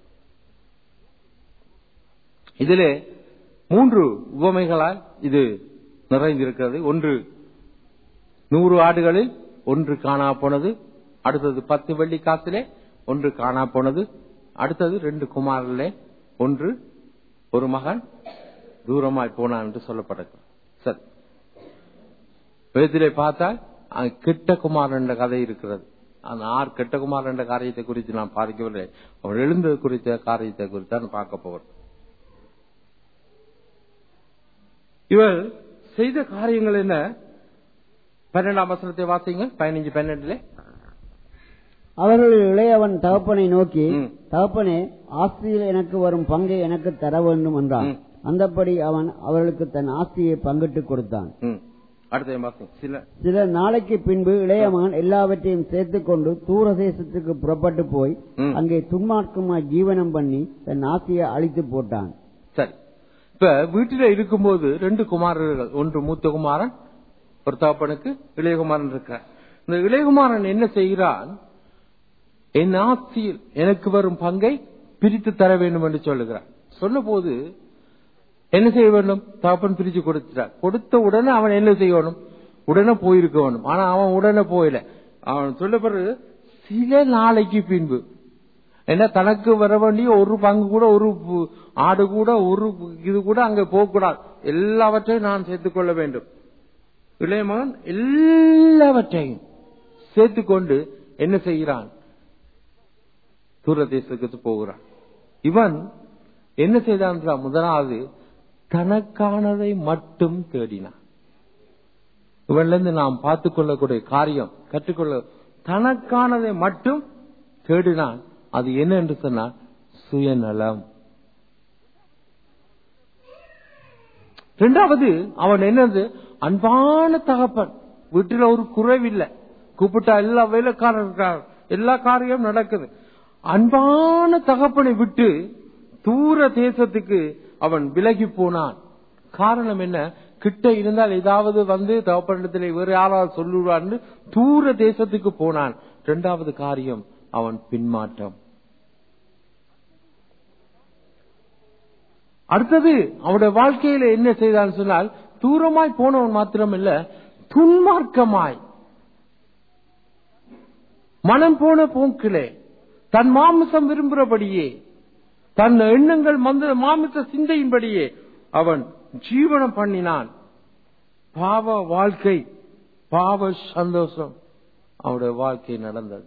இதிலே மூன்று உவமைகளால் இது நிறைந்திருக்கிறது ஒன்று நூறு ஆடுகளில் ஒன்று காணா போனது அடுத்தது பத்து வெள்ளி காசிலே ஒன்று காணா போனது அடுத்தது ரெண்டு குமாரிலே ஒன்று ஒரு மகன் தூரமாய் போனான் என்று சொல்லப்படுகிறது சரி வேதிலே பார்த்தால் அங்க கெட்ட குமாரன் என்ற கதை இருக்கிறது அந்த ஆர் கெட்ட குமாரன் என்ற காரியத்தை குறித்து நான் பார்க்கவில்லை அவர் எழுந்தது குறித்த காரியத்தை குறித்து தான் பார்க்க போகிறோம் இவர் செய்த காரியங்கள் என்ன பன்னெண்டாம் வசனத்தை வாசிங்க பதினஞ்சு பன்னெண்டுல அவர்களில் இளையவன் தகப்பனை நோக்கி ம். தகப்பனே ஆஸ்தியில் எனக்கு வரும் பங்கை எனக்கு தர வேண்டும் என்றான் ம். அந்தப்படி அவன் அவர்களுக்கு தன் ஆஸ்தியை பங்கிட்டுக் கொடுத்தான் ம். அடுத்த வாசிங்க சில சில நாளைக்கு பின்பு இளைய மகன் எல்லாவற்றையும் சேர்த்துக் கொண்டு தூரதேசத்துக்கு புறப்பட்டு போய் ம். அங்கே துன்மார்க்கமாய் ஜீவனம் பண்ணி தன் ஆஸ்தியை அழித்து போட்டான் சரி இப்ப வீட்டில இருக்கும்போது ரெண்டு குமாரர்கள் ஒன்று மூத்த குமாரன் ஒரு தகப்பனுக்கு இளையகுமாரன் இருக்கார் இந்த இளையகுமாரன் என்ன செய்கிறான் என் ஆஸ்தியில் எனக்கு வரும் பங்கை பிரித்து தர வேண்டும் என்று சொல்லுகிறான் சொன்னபோது என்ன செய்ய வேண்டும் தகப்பன் பிரிச்சு கொடுத்துட்டார் கொடுத்த உடனே அவன் என்ன செய்யணும் உடனே போயிருக்க வேண்டும் ஆனா அவன் உடனே போயில அவன் சொல்ல பிறகு சில நாளைக்கு பின்பு ஏன்னா தனக்கு வர வேண்டிய ஒரு பங்கு கூட ஒரு பு- ஆடு கூட ஒரு இது கூட அங்க போகக்கூடாது எல்லாவற்றையும் நான் சேர்த்துக் கொள்ள வேண்டும் இளைய மகன் எல்லாவற்றையும் சேர்த்துக்கொண்டு என்ன செய்கிறான் தூரதேசத்துக்கு போகிறான் இவன் என்ன செய்தான் என்றால் முதலாவது தனக்கானதை மட்டும் தேடினான் இவன்ல இருந்து நாம் பார்த்துக் கொள்ளக்கூடிய காரியம் கற்றுக்கொள்ள தனக்கானதை மட்டும் தேடினான் அது என்ன என்று சொன்னால் சுயநலம் இரண்டாவது அவன் என்னது அன்பான தகப்பன் வீட்டில் ஒரு குறைவில்லை கூப்பிட்டா எல்லா வேலைக்காரர் இருக்கார் எல்லா காரியம் நடக்குது அன்பான தகப்பனை விட்டு தூர தேசத்துக்கு அவன் விலகி போனான் காரணம் என்ன கிட்ட இருந்தால் ஏதாவது வந்து தகப்பனிடத்தில் வேறு யாராவது சொல்லுவான்னு தூர தேசத்துக்கு போனான் இரண்டாவது காரியம் அவன் பின்மாற்றம் அடுத்தது அவனுடைய வாழ்க்கையில என்ன செய்தான் சொன்னால் தூரமாய் போனவன் மாத்திரமல்ல துன்மார்க்கமாய் மனம் போன போக்கிலே தன் மாமிசம் விரும்புகிறபடியே தன் எண்ணங்கள் மந்த மாமிச சிந்தையின்படியே அவன் ஜீவனம் பண்ணினான் பாவ வாழ்க்கை பாவ சந்தோஷம் அவனுடைய வாழ்க்கை நடந்தது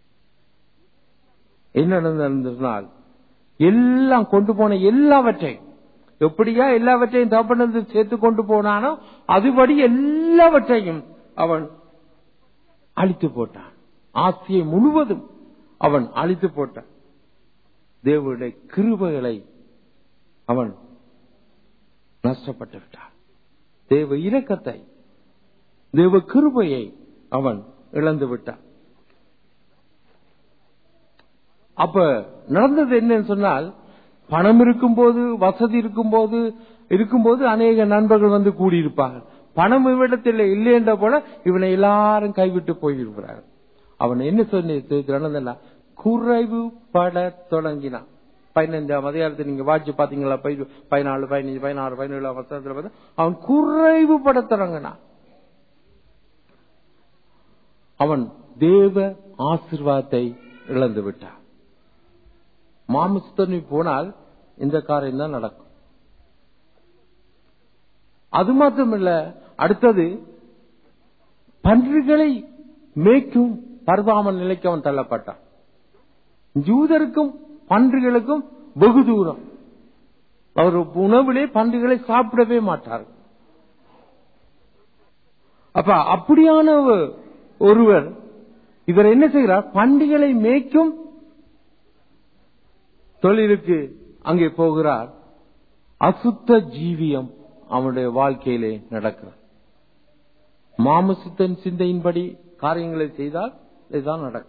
என்ன நடந்ததுனால் எல்லாம் கொண்டு போன எல்லாவற்றையும் எப்படியா எல்லாவற்றையும் தகப்பனது சேர்த்து கொண்டு போனானோ அதுபடி எல்லாவற்றையும் அவன் அழித்து போட்டான் ஆசியை முழுவதும் அவன் அழித்து போட்டான் தேவனுடைய கிருபைகளை அவன் நஷ்டப்பட்டு விட்டான் தேவ இரக்கத்தை தேவ கிருபையை அவன் இழந்து விட்டான் அப்ப நடந்தது என்னன்னு சொன்னால் பணம் இருக்கும்போது வசதி இருக்கும்போது இருக்கும்போது அநேக நண்பர்கள் வந்து கூடியிருப்பார்கள் பணம் இவ்விடத்தில் இல்லை என்ற போல இவனை எல்லாரும் கைவிட்டு போயிருக்கிறார்கள் அவன் என்ன சொன்ன நடந்தல குறைவுபட தொடங்கினான் பதினஞ்சாம் அதிகாரத்தை நீங்க வாட்சி பாத்தீங்களா பதி- பதினாலு பதினஞ்சு பதினாறு பதினேழு வருஷத்துல பார்த்தா அவன் குறைவுபட தொடங்கினான் அவன் தேவ ஆசிர்வாதத்தை இழந்து விட்டான் மாமிசத்தனி போனால் இந்த காரியம் தான் நடக்கும் அது மாத்திரமல்ல அடுத்தது பன்றிகளை மேய்க்கும் பருவாமல் நிலைக்கு அவன் தள்ளப்பட்டான் ஜூதருக்கும் பன்றிகளுக்கும் வெகு தூரம் அவர் உணவிலே பன்றிகளை சாப்பிடவே மாட்டார்கள் அப்ப அப்படியான ஒ- ஒருவர் இவர் என்ன செய்கிறார் பன்றிகளை மேய்க்கும் தொழிலுக்கு அங்கே போகிறார் அசுத்த ஜீவியம் அவனுடைய வாழ்க்கையிலே நடக்கிறது மாமசித்தன் சிந்தையின்படி காரியங்களை செய்தால் இதுதான் நடக்கும்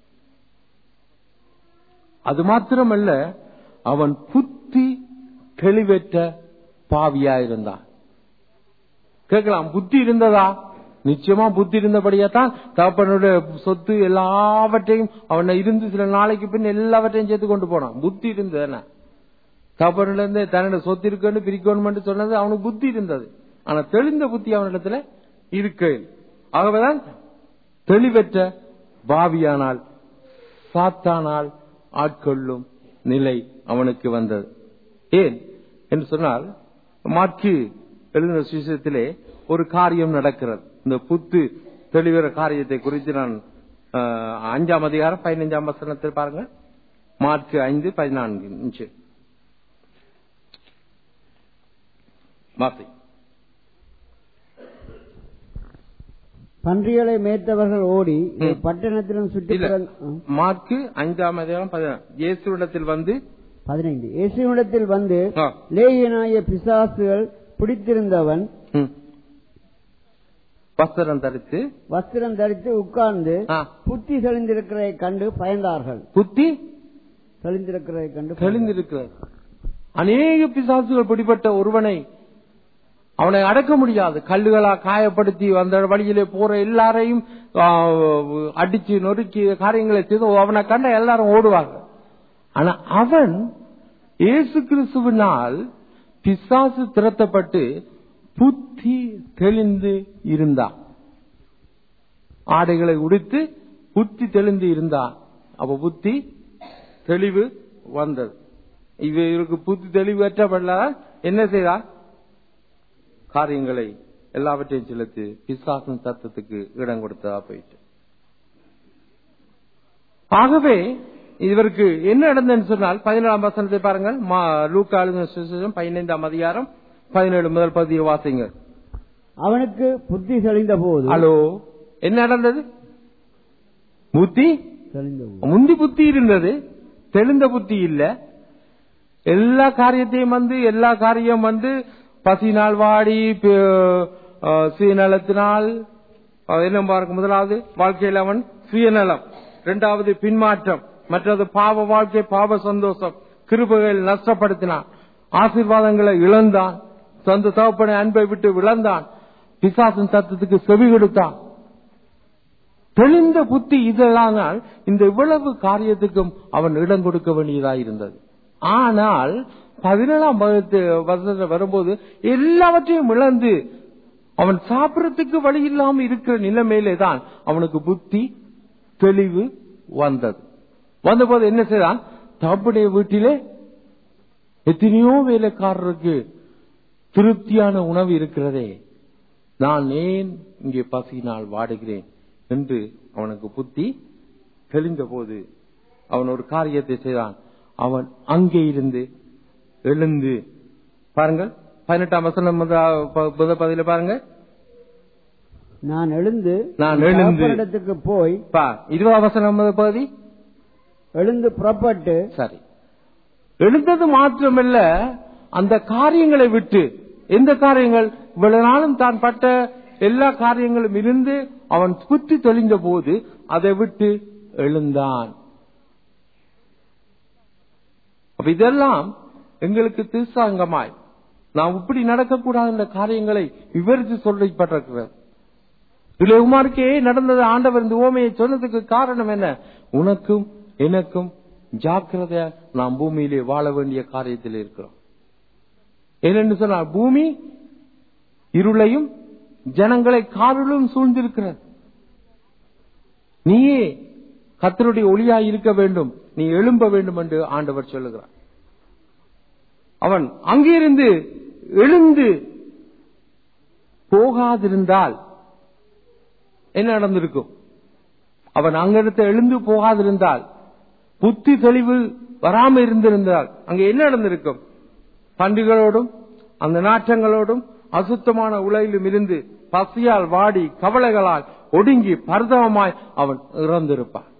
அது மாத்திரமல்ல அவன் புத்தி தெளிவற்ற பாவியாயிருந்தான் கேட்கலாம் புத்தி இருந்ததா நிச்சயமா புத்தி இருந்தபடியா தான் தகப்பனுடைய சொத்து எல்லாவற்றையும் அவனை இருந்து சில நாளைக்கு பின் எல்லாவற்றையும் சேர்த்து கொண்டு போனான் புத்தி இருந்தது தகப்பனில இருந்து தன்னோட சொத்து இருக்குன்னு பிரிக்கணும் சொன்னது அவனுக்கு புத்தி இருந்தது ஆனா தெளிந்த புத்தி அவனிடத்துல இருக்கு ஆகவேதான் தெளிவற்ற பாவியானால் சாத்தானால் ஆட்கொள்ளும் நிலை அவனுக்கு வந்தது ஏன் என்று சொன்னால் மாற்கு எழுதின சுவிசேஷத்திலே ஒரு காரியம் நடக்கிறது இந்த புத்து தெளிவர காரியத்தை குறித்து நான் ஆஹ், அஞ்சாம் அதிகாரம் பதினைஞ்சாம் வசனத்தில் பாருங்க மார்க்கு ஐந்து பதினான்கு நிமிஷம் வாசி பன்றிகளை மேய்த்தவர்கள் ஓடி ம். பட்டணத்திலும் இல்ல சுற்றி மார்க்கு ஐந்தாம் அதிகாரம் பதினாறு இயேசுவிடத்தில் வந்து பதினைந்து இயேசுவிடத்தில் வந்து ஆ, லேகியனாய பிசாசுகள் பிடித்திருந்தவன் ம். வஸ்திரம் தரித்து வஸ்திரம் தரித்து உட்கார்ந்து ஆ, புத்தி தெளிந்திருக்கிறதை கண்டு பயந்தார்கள் புத்தி தெளிந்திருக்கிறதை கண்டு தெளிந்திருக்கிறது அநேக பிசாசுகள் பிடிபட்ட ஒருவனை அவனை அடக்க முடியாது கல்லுகளா காயப்படுத்தி அந்த வழியிலே போற எல்லாரையும் ஆ, அடிச்சு நொறுக்கி காரியங்களை செய்து அவனை கண்ட எல்லாரும் ஓடுவாங்க ஆனா அவன் இயேசு கிறிஸ்துவினால் பிசாசு திரட்டப்பட்டு புத்தி தெளிந்து இருந்தான் ஆடைகளை உடுத்து புத்தி தெளிந்து இருந்தான் அப்ப புத்தி தெளிவு வந்தது இவருக்கு புத்தி தெளிவு ஏற்றப்படலாம் என்ன செய்தார் காரியங்களை எல்லாவற்றையும் செலுத்தி பிசாசன் தத்துவத்துக்கு இடம் கொடுத்ததா போயிட்டு ஆகவே இவருக்கு என்ன நடந்ததுன்னு சொன்னால் பதினேழாம் வசனத்தை பாருங்கள் மா- லூக்கா எழுதின சுவிசேஷம் பதினைந்தாம் அதிகாரம் பதினேழு முதல் பதிய வாசிங்க அவனுக்கு புத்தி தெளிந்த போது ஹலோ என்ன நடந்தது புத்தி தெளிந்த போது முந்தி புத்தி இருந்தது தெளிந்த புத்தி இல்ல எல்லா காரியத்தையும் வந்து எல்லா காரியம் வந்து பசினால் வாடி ப- அஹ், சுயநலத்தினால் அது என்ன பார்க்க முதலாவது வாழ்க்கையில் அவன் சுயநலம் இரண்டாவது பின்மாற்றம் மற்றது பாவ வாழ்க்கை பாவ சந்தோஷம் கிருபைகள் நஷ்டப்படுத்தினான் ஆசீர்வாதங்களை இழந்தான் சொந்த தகப்பனை அன்பை விட்டு விளந்தான் பிசாசின் சத்தத்துக்கு செவி கொடுத்தான் தெளிந்த புத்தி இதழானால் இந்த இவ்வளவு காரியத்துக்கும் அவன் இடம் கொடுக்க வேண்டியதாக இருந்தது ஆனால் பதினேழாம் வகுத்து வருஷத்துல வரும்போது எல்லாவற்றையும் இழந்து அவன் சாப்பிடறதுக்கு வழி இல்லாம இருக்கிற நிலைமையிலே தான் அவனுக்கு புத்தி தெளிவு வந்தது வந்தபோது என்ன செய்தான் தப்புடைய வீட்டிலே எத்தனையோ வேலைக்காரருக்கு திருப்தியான உணவு இருக்கிறதே நான் ஏன் இங்கே பசியினால் வாடுகிறேன் என்று அவனுக்கு புத்தி தெளிந்த போது அவன் ஒரு காரியத்தை செய்தான் அவன் அங்கே இருந்து எழுந்து பாருங்கள் பதினெட்டாம் வசனம் முதல் ப- முதல் பதில பாருங்க நான் எழுந்து நான் எழுந்து. இடத்துக்கு போய் பா இருபதாம் வசனம் முதல் பகுதி எழுந்து புறப்பட்டு சரி எழுந்தது மாத்திரமல்ல அந்த காரியங்களை விட்டு எந்த காரியங்கள் இவ்வளவு நாளும் தான் பட்ட எல்லா காரியங்களும் இருந்து அவன் புத்தி தெளிந்த போது அதை விட்டு எழுந்தான் அப்ப இதெல்லாம் எங்களுக்கு திருசாங்கமாய் நாம் இப்படி நடக்கக்கூடாது என்ற காரியங்களை விவரித்து சொல்லப்பட்டிருக்கிறது இளையகுமாருக்கே நடந்தது ஆண்டவர் இந்த ஓமையை சொன்னதுக்கு காரணம் என்ன உனக்கும் எனக்கும் ஜாக்கிரதையா நாம் பூமியிலே வாழ வேண்டிய காரியத்தில் இருக்கிறோம் ஏனென்று சொன்னால் பூமி இருளையும் ஜனங்களை காரிலும் சூழ்ந்திருக்கிறது நீயே கத்தருடைய ஒளியாய் இருக்க வேண்டும் நீ எழும்ப வேண்டும் என்று ஆண்டவர் சொல்லுகிறார் அவன் அங்கிருந்து எழுந்து போகாதிருந்தால் என்ன நடந்திருக்கும் அவன் அங்கிருந்து எழுந்து போகாதிருந்தால் புத்தி தெளிவு வராம இருந்திருந்தால் அங்க என்ன நடந்திருக்கும் பன்றிகளோடும் அந்த நாற்றங்களோடும் அசுத்தமான உலையிலும் இருந்து பசியால் வாடி கவலைகளால் ஒடுங்கி பரிதவமாய் அவன் இறந்திருப்பான்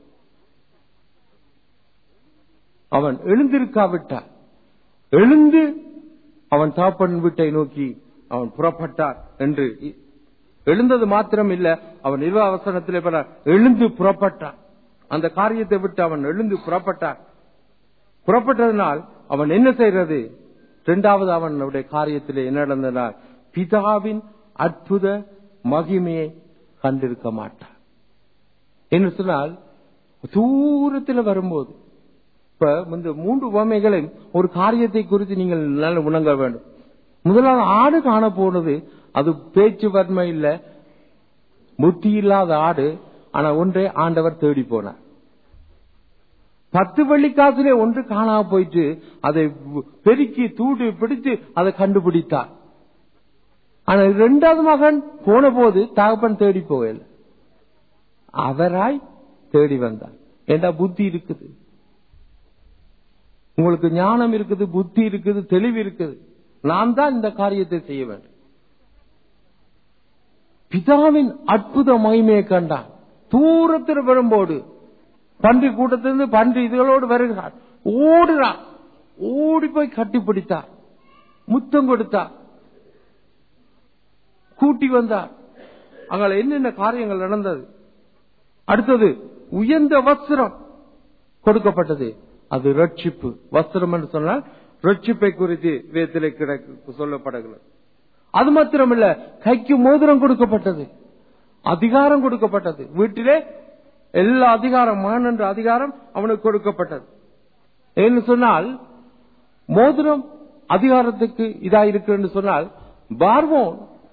அவன் எழுந்திருக்காவிட்டால் எழுந்து அவன் தாப்பன் வீட்டை நோக்கி அவன் புறப்பட்டார் என்று இ- எழுந்தது மாத்திரம் இல்ல அவன் நிர்வ அவசரத்திலே பல எழுந்து புறப்பட்டான் அந்த காரியத்தை விட்டு அவன் எழுந்து புறப்பட்டான் புறப்பட்டதனால் அவன் என்ன செய்யறது இரண்டாவது அவனுடைய காரியத்திலே என்ன நடந்தனால் பிதாவின் அற்புத மகிமையை கண்டிருக்க மாட்டான் என்று சொன்னால் தூரத்தில் வரும்போது இப்ப இந்த மூன்று உவமைகளையும் ஒரு காரியத்தை குறித்து நீங்கள் நல்ல உணங்க வேண்டும் முதலாவது ஆடு காண போனது அது பேச்சு வன்மை இல்ல புத்தி இல்லாத ஆடு ஆனா ஒன்றை ஆண்டவர் தேடி போனார் பத்து வெள்ளிக்காசிலே ஒன்று காணாம போயிட்டு அதை பெருக்கி தூடு பிடித்து அதை கண்டுபிடித்தார் ஆனா இரண்டாவது மகன் போன போது தகப்பன் தேடி போகல அவராய் தேடி வந்தார் ஏண்டா புத்தி இருக்குது உங்களுக்கு ஞானம் இருக்குது புத்தி இருக்குது தெளிவு இருக்குது நான் தான் இந்த காரியத்தை செய்ய வேண்டும் பிதாவின் அற்புத மகிமையை கண்டான் தூரத்தில் வரும்போது பன்றி கூட்டத்திலிருந்து பன்றி இதுகளோடு வருகிறார் ஓடுறார் ஓடி போய் கட்டிப்பிடித்தார் முத்தம் கொடுத்தார் கூட்டி வந்தார் அங்கே என்னென்ன காரியங்கள் நடந்தது அடுத்தது உயர்ந்த வஸ்திரம் கொடுக்கப்பட்டது அது ரட்சிப்பு வஸ்திரம் என்று சொன்னால் ரட்சிப்பை குறித்து வேத்திலே கிடக்கு சொல்லப்படுகிறது அது மாத்திரமல்ல கைக்கு மோதிரம் கொடுக்கப்பட்டது அதிகாரம் கொடுக்கப்பட்டது வீட்டிலே எல்லா அதிகாரம் மகன் என்ற அதிகாரம் அவனுக்கு கொடுக்கப்பட்டது ஏன்னு சொன்னால் மோதிரம் அதிகாரத்துக்கு இதா இருக்கு என்று சொன்னால் பார்வோன்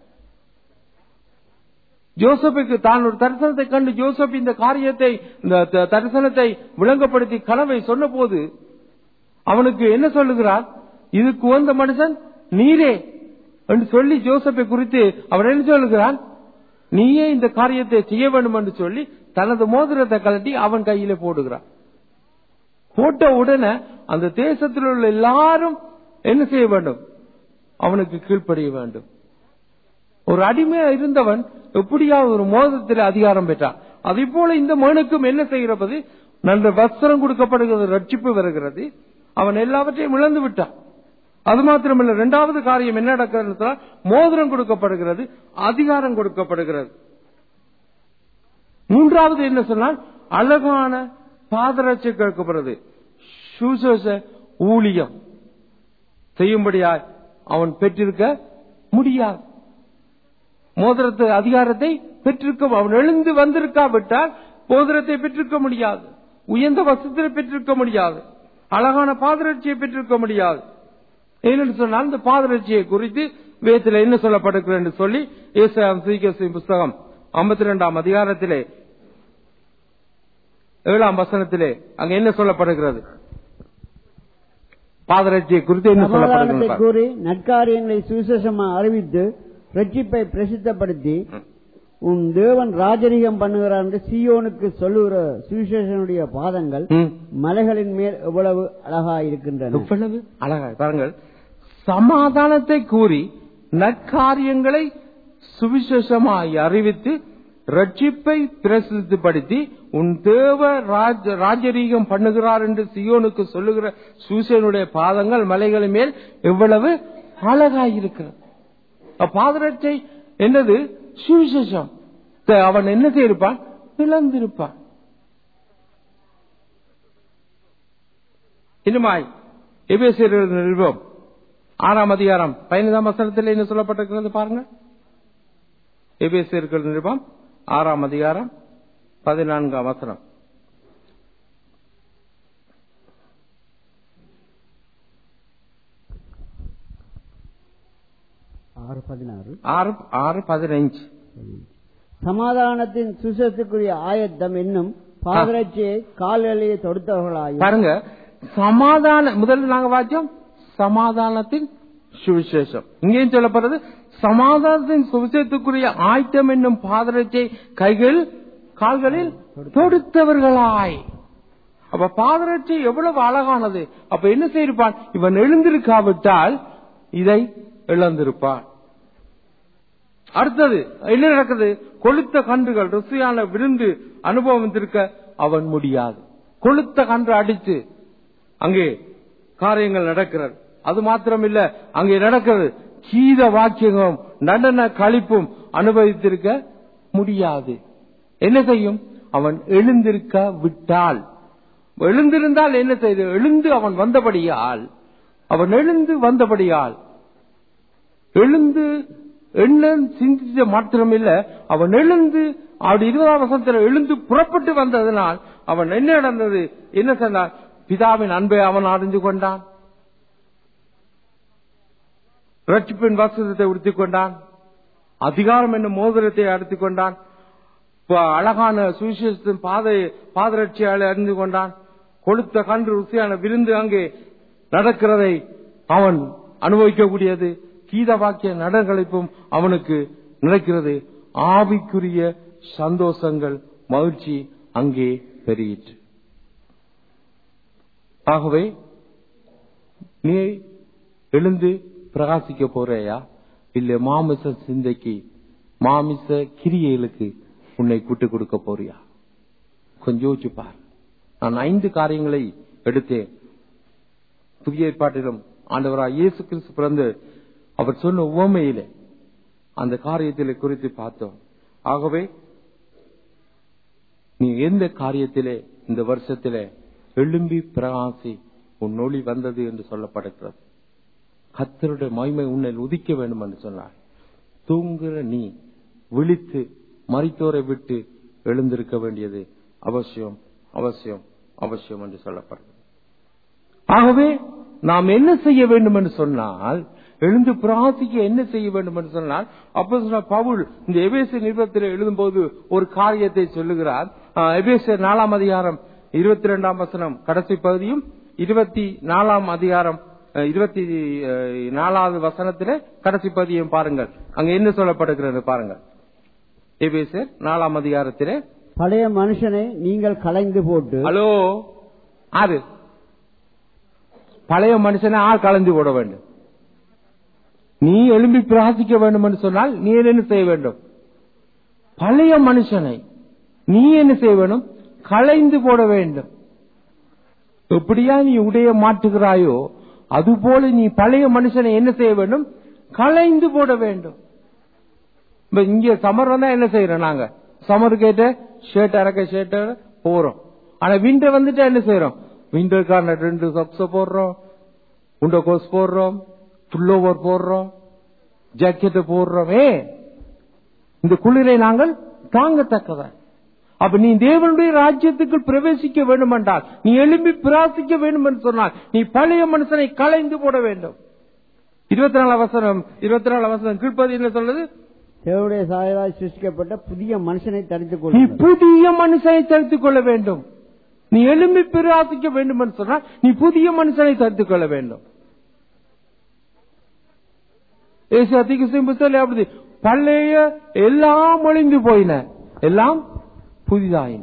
ஜோசப்புக்கு தான் ஒரு தரிசனத்தை கண்டு ஜோசப் இந்த காரியத்தை இந்த த- தரிசனத்தை விளங்கப்படுத்தி கனவை சொன்னபோது அவனுக்கு என்ன சொல்லுகிறார் இதுக்கு வந்த மனுஷன் நீரே என்று சொல்லி ஜோசப்பை குறித்து அவன் என்ன சொல்லுகிறான் நீயே இந்த காரியத்தை செய்ய வேண்டும் என்று சொல்லி தனது மோதிரத்தை கழட்டி அவன் கையில போடுகிறான் போட்ட உடனே அந்த தேசத்தில் உள்ள எல்லாரும் என்ன செய்ய வேண்டும் அவனுக்கு கீழ்ப்படிய வேண்டும் ஒரு அடிமையா இருந்தவன் எப்படியாவது ஒரு மோதத்தில் அதிகாரம் பெற்றான் அதே போல இந்த மகனுக்கும் என்ன செய்கிறது நல்ல வஸ்திரம் கொடுக்கப்படுகிறது ரட்சிப்பு வருகிறது அவன் எல்லாவற்றையும் இழந்து விட்டான் அது மாத்திரமல்ல இரண்டாவது காரியம் என்ன நடக்கிறது சொன்னால், மோதிரம் கொடுக்கப்படுகிறது அதிகாரம் கொடுக்கப்படுகிறது மூன்றாவது என்ன சொன்னால் அழகான பாதரட்சை கேட்கப்படுறது சுசேஷ ஊழியம் செய்யும்படியாய் அவன் பெற்றிருக்க முடியாது மோதிரத்தை அதிகாரத்தை பெற்றிருக்க அவன் எழுந்து வந்திருக்காவிட்டால் மோதிரத்தை பெற்றிருக்க முடியாது உயர்ந்த வசத்தை பெற்றிருக்க முடியாது அழகான பாதரட்சியை பெற்றிருக்க முடியாது ஏனென்று சொன்னால் இந்த பாதரட்சியை குறித்து வேதத்தில் என்ன சொல்லப்படுகிறது என்று சொல்லி ஏசாயாம் சீக்கிரசின் புஸ்தகம் ஐம்பத்தி ரெண்டாம் அதிகாரத்திலே ஏழாம் வசனத்திலே அங்க என்ன சொல்லப்படுகிறது பாதரட்சியை குறித்து என்ன சமாதானத்தை சொல்லப்படுகிறது கூறி நற்காரியங்களை சுவிசேஷமாக அறிவித்து ரட்சிப்பை பிரசித்தப்படுத்தி உன் தேவன் ராஜரிகம் பண்ணுகிறார் என்று சீயோனுக்கு சொல்லுகிற சுவிசேஷனுடைய பாதங்கள் ம். மலைகளின் மேல் எவ்வளவு அழகா இருக்கின்றன எவ்வளவு அழகா பாருங்கள் சமாதானத்தை கூறி நற்காரியங்களை சுவிசேஷமாய் அறிவித்து ரட்சிப்பை பிரசித்தப்படுத்தி உன் தேவ ராஜ- ராஜரீகம் பண்ணுகிறார் என்று சியோனுக்கு சொல்லுகிற சூசனுடைய பாதங்கள் மலைகளின் மேல் எவ்வளவு அழகாயிருக்கிறது அப்ப பாதரட்சை என்னது சுவிசேஷம் த- அவன் என்ன செய்திருப்பான் இழந்திருப்பான் இனிமாய் எபேசியர் நிருபம் ஆறாம் அதிகாரம் பதினைந்தாம் வசனத்தில் என்ன சொல்லப்பட்டிருக்கிறது பாருங்க எபேசியர்கள் நிருபம் ஆறாம் அதிகாரம் பதினான்காம் வசனம் ஆறு பதினாறு ஆறு ஆறு பதினைஞ்சு சமாதானத்தின் சுசத்துக்குரிய ஆயத்தம் என்னும் பாதரட்சியை கால்களிலே தொடுத்தவர்களாயும் பாருங்க சமாதான முதல்ல நாங்க வாச்சோம் சமாதானத்தின் சுவிசேஷம் இங்கேயும் சொல்லப்படுறது சமாதானத்தின் சுவிசேஷத்துக்குரிய ஆயத்தம் என்னும் பாதரட்சை கைகள் கால்களில் தொடுத்தவர்களாய் அப்ப பாதரட்சை எவ்வளவு அழகானது அப்ப என்ன செய்திருப்பான் இவன் எழுந்திருக்காவிட்டால் இதை இழந்திருப்பான் அடுத்தது என்ன நடக்குது கொளுத்த கன்றுகள் ருசியான விருந்து அனுபவம் இருக்க அவன் முடியாது கொளுத்த கன்று அடித்து அங்கே காரியங்கள் நடக்கிறது அது மாத்திரம் இல்ல அங்கே நடக்கிறது கீத வாக்கியமும் நடன கழிப்பும் அனுபவித்திருக்க முடியாது என்ன செய்யும் அவன் எழுந்திருக்க விட்டால் எழுந்திருந்தால் என்ன செய்து எழுந்து அவன் வந்தபடியால் அவன் எழுந்து வந்தபடியால் எழுந்து எண்ணம் சிந்திச்ச மாத்திரம் இல்ல அவன் எழுந்து அவருடைய இருபதாம் வருஷத்துல எழுந்து புறப்பட்டு வந்ததனால் அவன் என்ன நடந்தது என்ன சொன்னான் பிதாவின் அன்பை அவன் அறிந்து கொண்டான் ரட்சிப்பின் வசதத்தை உடுத்திக் கொண்டான் அதிகாரம் என்னும் மோதிரத்தை அடித்துக் கொண்டான் ப- அழகான சுவிசேஷத்தின் பாதை பாதரட்சியாளை அறிந்து கொண்டான் கொளுத்த கன்று ருசியான விருந்து அங்கே நடக்கிறதை அவன் அனுபவிக்கக்கூடியது கீத வாக்கிய நடங்களிப்பும் அவனுக்கு நடக்கிறது ஆவிக்குரிய சந்தோஷங்கள் மகிழ்ச்சி அங்கே பெருகிற்று ஆகவே நீ எழுந்து பிரகாசிக்க போறேயா இல்ல மாமிச சிந்தைக்கு மாமிச கிரியைகளுக்கு உன்னை கூட்டு கொடுக்க போறியா கொஞ்சம் யோசிச்சு பார் நான் ஐந்து காரியங்களை எடுத்தேன் புதிய ஏற்பாட்டிலும் ஆண்டவராய் இயேசு கிறிஸ்து பிறந்து அவர் சொன்ன உவமையிலே அந்த காரியத்திலே குறித்து பார்த்தோம் ஆகவே நீ எந்த காரியத்திலே இந்த வருஷத்திலே எழும்பி பிரகாசி உன் ஒளி வந்தது என்று சொல்லப்படுகிறது கத்தருடைய மகிமை உன்னை உதிக்க வேண்டும் என்று சொன்னார் தூங்குற நீ விழித்து மரித்தோரை விட்டு எழுந்திருக்க வேண்டியது அவசியம் அவசியம் அவசியம் என்று சொல்லப்படுகிறது ஆகவே நாம் என்ன செய்ய வேண்டும் என்று சொன்னால் எழுந்து பிராசிக்க என்ன செய்ய வேண்டும் என்று சொன்னால் அப்போ பவுல் இந்த எபேசிய நிருபத்தில் எழுதும்போது ஒரு காரியத்தை சொல்லுகிறார் ஆஹ், எபேசியர் நாலாம் அதிகாரம் இருபத்தி ரெண்டாம் வசனம் கடைசி பகுதியும் இருபத்தி நாலாம் அதிகாரம் அஹ், இருபத்தி அஹ், நாலாவது வசனத்திலே கடைசி பகுதியும் பாருங்கள் அங்க என்ன சொல்லப்படுகிறது பாருங்கள் எபேசியர் நாலாம் அதிகாரத்திலே பழைய மனுஷனை நீங்கள் கலைந்து போட்டு ஹலோ ஆறு பழைய மனுஷனை ஆள் கலந்து போட வேண்டும் நீ எழும்பி பிராசிக்க வேண்டும் என்று சொன்னால் நீ என்ன செய்ய வேண்டும் பழைய மனுஷனை நீ என்ன செய்ய வேண்டும் களைந்து போட வேண்டும் எப்படியா நீ உடைய மாட்டுகிறாயோ அதுபோல நீ பழைய மனுஷனை என்ன செய்ய வேண்டும் களைந்து போட வேண்டும் இப்ப இங்க சமர் வந்தா என்ன செய்யறோம் நாங்க சமர் கேட்ட ஷர்ட் அறக்க ஷர்ட் போறோம் ஆனா விண்டர் வந்துட்டா என்ன செய்யறோம் விண்டருக்கான ரெண்டு சப்ஸ போடுறோம் உண்ட கோஸ் போடுறோம் புல்லோவர் போடுறோம் ஜாக்கெட் போடுறோம் ஏ இந்த குளிரை நாங்கள் தாங்கத்தக்கதா அப்ப நீ தேவனுடைய ராஜ்யத்துக்கு பிரவேசிக்க வேண்டும் என்றால் நீ எழும்பி பிராசிக்க வேண்டும் என்று சொன்னால் நீ பழைய மனுஷனை களைந்து போட வேண்டும் இருபத்தி நாலு அவசரம் இருபத்தி நாலு அவசரம் கீழ்ப்பதி என்ன சொல்றது தேவனுடைய சாயலால் சிருஷ்டிக்கப்பட்ட புதிய மனுஷனை தரித்துக் நீ கொள்ளுங்கள் புதிய மனுஷனை தடுத்துக் கொள்ள வேண்டும் நீ எழும்பி பிராசிக்க வேண்டும் என்று சொன்னால் நீ புதிய மனுஷனை தடுத்துக் கொள்ள வேண்டும் ஏசு அதிகசியம் புத்தகம் அப்படி பழைய எல்லாம் ஒளிந்து போயின எல்லாம் புதிதாயின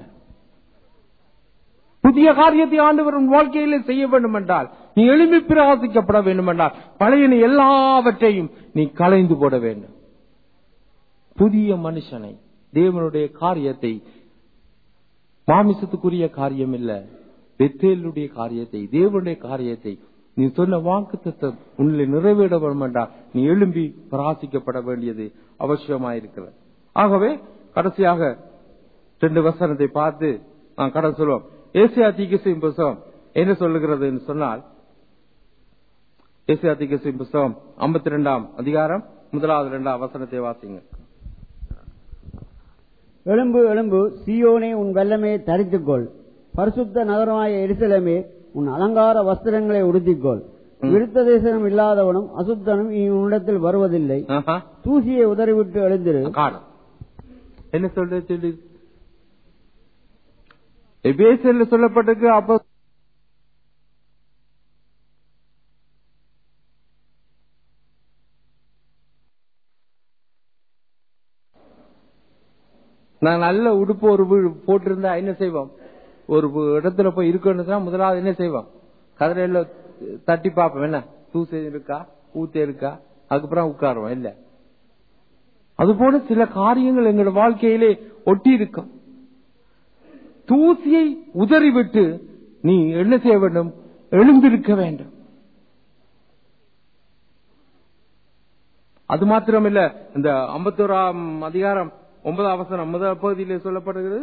புதிய காரியத்தை ஆண்டவர் உன் வாழ்க்கையில செய்ய வேண்டும் என்றால் நீ எழும்பி பிரகாசிக்கப்பட வேண்டும் என்றால் பழையன எல்லாவற்றையும் நீ களைந்து போட வேண்டும் புதிய மனுஷனை தேவனுடைய காரியத்தை மாமிசத்துக்குரிய காரியம் இல்ல பெத்தேலுடைய காரியத்தை தேவனுடைய காரியத்தை நீ சொன்ன வாக்கு உன்னை நிறைவேற வேண்டும் என்றால் நீ எழும்பி பிரகாசிக்கப்பட வேண்டியது அவசியமாயிருக்கிறது ஆகவே கடைசியாக ரெண்டு வசனத்தை பார்த்து நான் கடன் சொல்லுவோம் ஏசியா தீகிசின் புஸ்தகம் என்ன சொல்லுகிறது என்று சொன்னால் ஏசியா தீகிசின் புஸ்தகம் ஐம்பத்தி ரெண்டாம் அதிகாரம் முதலாவது இரண்டாம் வசனத்தை வாசிங்க எழும்பு எழும்பு சீயோனே உன் வெள்ளமே தரித்துக்கொள் பரிசுத்த நகரமாய எருசலேமே உன் அலங்கார வஸ்திரங்களை உடுத்திக்கொள் விருத்த தேசனம் இல்லாதவனும் அசுத்தனும் இனி உன்னிடத்தில் வருவதில்லை ஆஹா. தூசியை உதறிவிட்டு எழுந்திரு காணும் என்ன சொல்றது சொல்லி எபேசியர்ல சொல்லப்பட்டிருக்கு அப்போ நான் நல்ல உடுப்பு ஒரு வீடு போட்டிருந்தா என்ன செய்வோம் ஒரு இடத்துல போய் இருக்கணும் முதலாவது என்ன செய்வோம் கதிரையில தட்டி பார்ப்போம் என்ன தூசை இருக்கா ஊத்த இருக்கா அதுக்கப்புறம் உட்காருவோம் இல்ல அதுபோல சில காரியங்கள் எங்களோட வாழ்க்கையிலே ஒட்டி இருக்கும் தூசியை உதறிவிட்டு நீ என்ன செய்ய வேண்டும் எழுந்திருக்க வேண்டும் அது மாத்திரமில்ல இந்த ஐம்பத்தோராம் அதிகாரம் ஒன்பதாம் அவசரம் முதல் பகுதியிலே சொல்லப்படுகிறது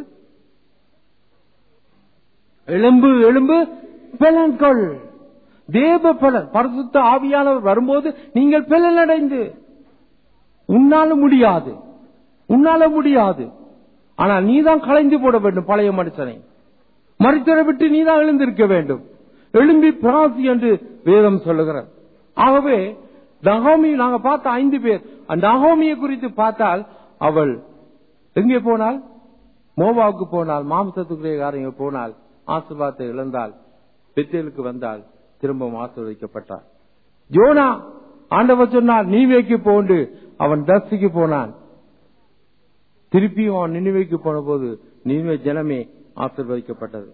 எலும்பு எலும்பு பலன்கள் தேவ பலன் பரிசுத்த ஆவியானவர் வரும்போது நீங்கள் பலனடைந்து உன்னால முடியாது உன்னால முடியாது ஆனால் நீதான் களைந்து போட வேண்டும் பழைய மனுஷனை மறுத்தரை விட்டு நீதான் எழுந்திருக்க வேண்டும் எழும்பி பிராசி என்று வேதம் சொல்லுகிறார் ஆகவே நகோமி நாங்க பார்த்த ஐந்து பேர் அந்த நகோமியை குறித்து பார்த்தால் அவள் எங்கே போனால் மோவாவுக்கு போனால் மாம்சத்துக்குரிய காரியங்கள் போனால் ஆசிர்வாதத்தை இழந்தால் பெத்தேலுக்கு வந்தால் திரும்பவும் ஆசீர்வதிக்கப்பட்டார் ஜோனா ஆண்டவர் சொன்னால் நீவேக்கு போண்டு அவன் தஸ்திக்கு போனான் திருப்பியும் அவன் நினைவைக்கு போன போது நினைவை ஜனமே ஆசீர்வதிக்கப்பட்டது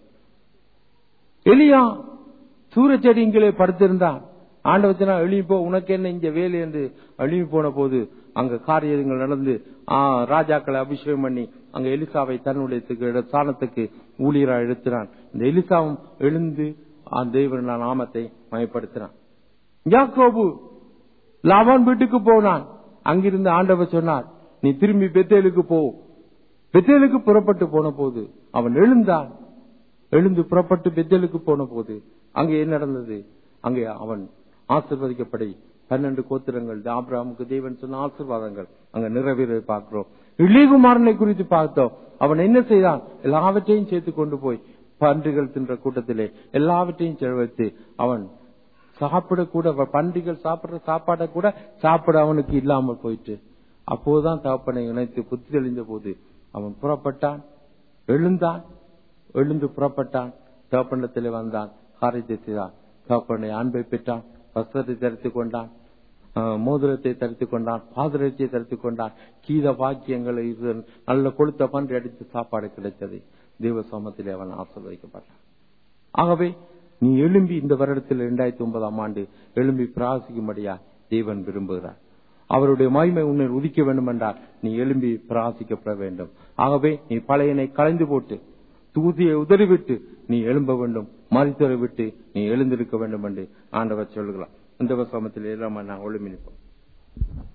எலியா சூரச்செடிங்களே படுத்திருந்தான் ஆண்டவத்தினா எழுதி போ உனக்கு என்ன இங்க வேலை என்று அழிவு போன போது அங்க காரியங்கள் நடந்து ஆ, ராஜாக்களை அபிஷேகம் பண்ணி அங்க எலிசாவை தன்னுடைய திக்கு- ஸ்தானத்துக்கு ஊழியரா எடுத்தினான் இந்த எலிசாவும் எழுந்து அந்த தேவன் நாமத்தை மயப்படுத்தினான் யாக்கோபு லாபான் வீட்டுக்கு போனான் அங்கிருந்து ஆண்டவர் சொன்னார் நீ திரும்பி பெத்தேலுக்கு போ பெத்தேலுக்கு புறப்பட்டு போன போது அவன் எழுந்தான் எழுந்து புறப்பட்டு பெத்தேலுக்கு போன போது அங்கே என்ன நடந்தது அங்கே அவன் ஆசிர்வதிக்கப்படி பன்னெண்டு கோத்திரங்கள் ஆபிரகாமுக்கு தேவன் சொன்ன ஆசீர்வாதங்கள் அங்க நிறைவேற பார்க்கிறோம் இளையகுமாரனை குறித்து பார்த்தோம் அவன் என்ன செய்தான் எல்லாவற்றையும் சேர்த்து கொண்டு போய் பன்றிகள் தின்ற கூட்டத்திலே எல்லாவற்றையும் செலவழித்து அவன் சாப்பிடக்கூட வ- பன்றிகள் சாப்பிடுற சாப்பாடை கூட சாப்பிட அவனுக்கு இல்லாமல் போயிட்டு அப்போதுதான் தகப்பனை இணைத்து புத்தி தெளிந்த போது அவன் புறப்பட்டான் எழுந்தான் எழுந்து புறப்பட்டான் தகப்பனத்திலே வந்தான் காரியத்தை செய்தான் தகப்பனை அன்பை பெற்றான் வஸ்திரத்தை தரித்துக் கொண்டான் ஆஹ், மோதிரத்தை தரித்துக் கொண்டான் பாதரட்சியை தரித்துக் கொண்டான் கீத வாக்கியங்களை இது நல்ல கொளுத்த பன்றி அடித்து சாப்பாடு கிடைத்தது தேவ சமத்திலே அவன் ஆசீர்வதிக்கப்பட்டான் ஆகவே நீ எழும்பி இந்த வருடத்தில் இரண்டாயிரத்தி ஒன்பதாம் ஆண்டு எழும்பி பிராசிக்கும்படியா தேவன் விரும்புகிறார் அவருடைய மகிமை உன்னை உதிக்க வேண்டும் என்றால் நீ எழும்பி பிராசிக்கப்பட வேண்டும் ஆகவே நீ பழையனை களைந்து போட்டு தூதியை உதறிவிட்டு நீ எழும்ப வேண்டும் மறித்தரை விட்டு நீ எழுந்திருக்க வேண்டும் என்று ஆண்டவர் சொல்கிறார் இந்த வசமத்தில் எல்லாம் நான் ஒளிமினிப்போம்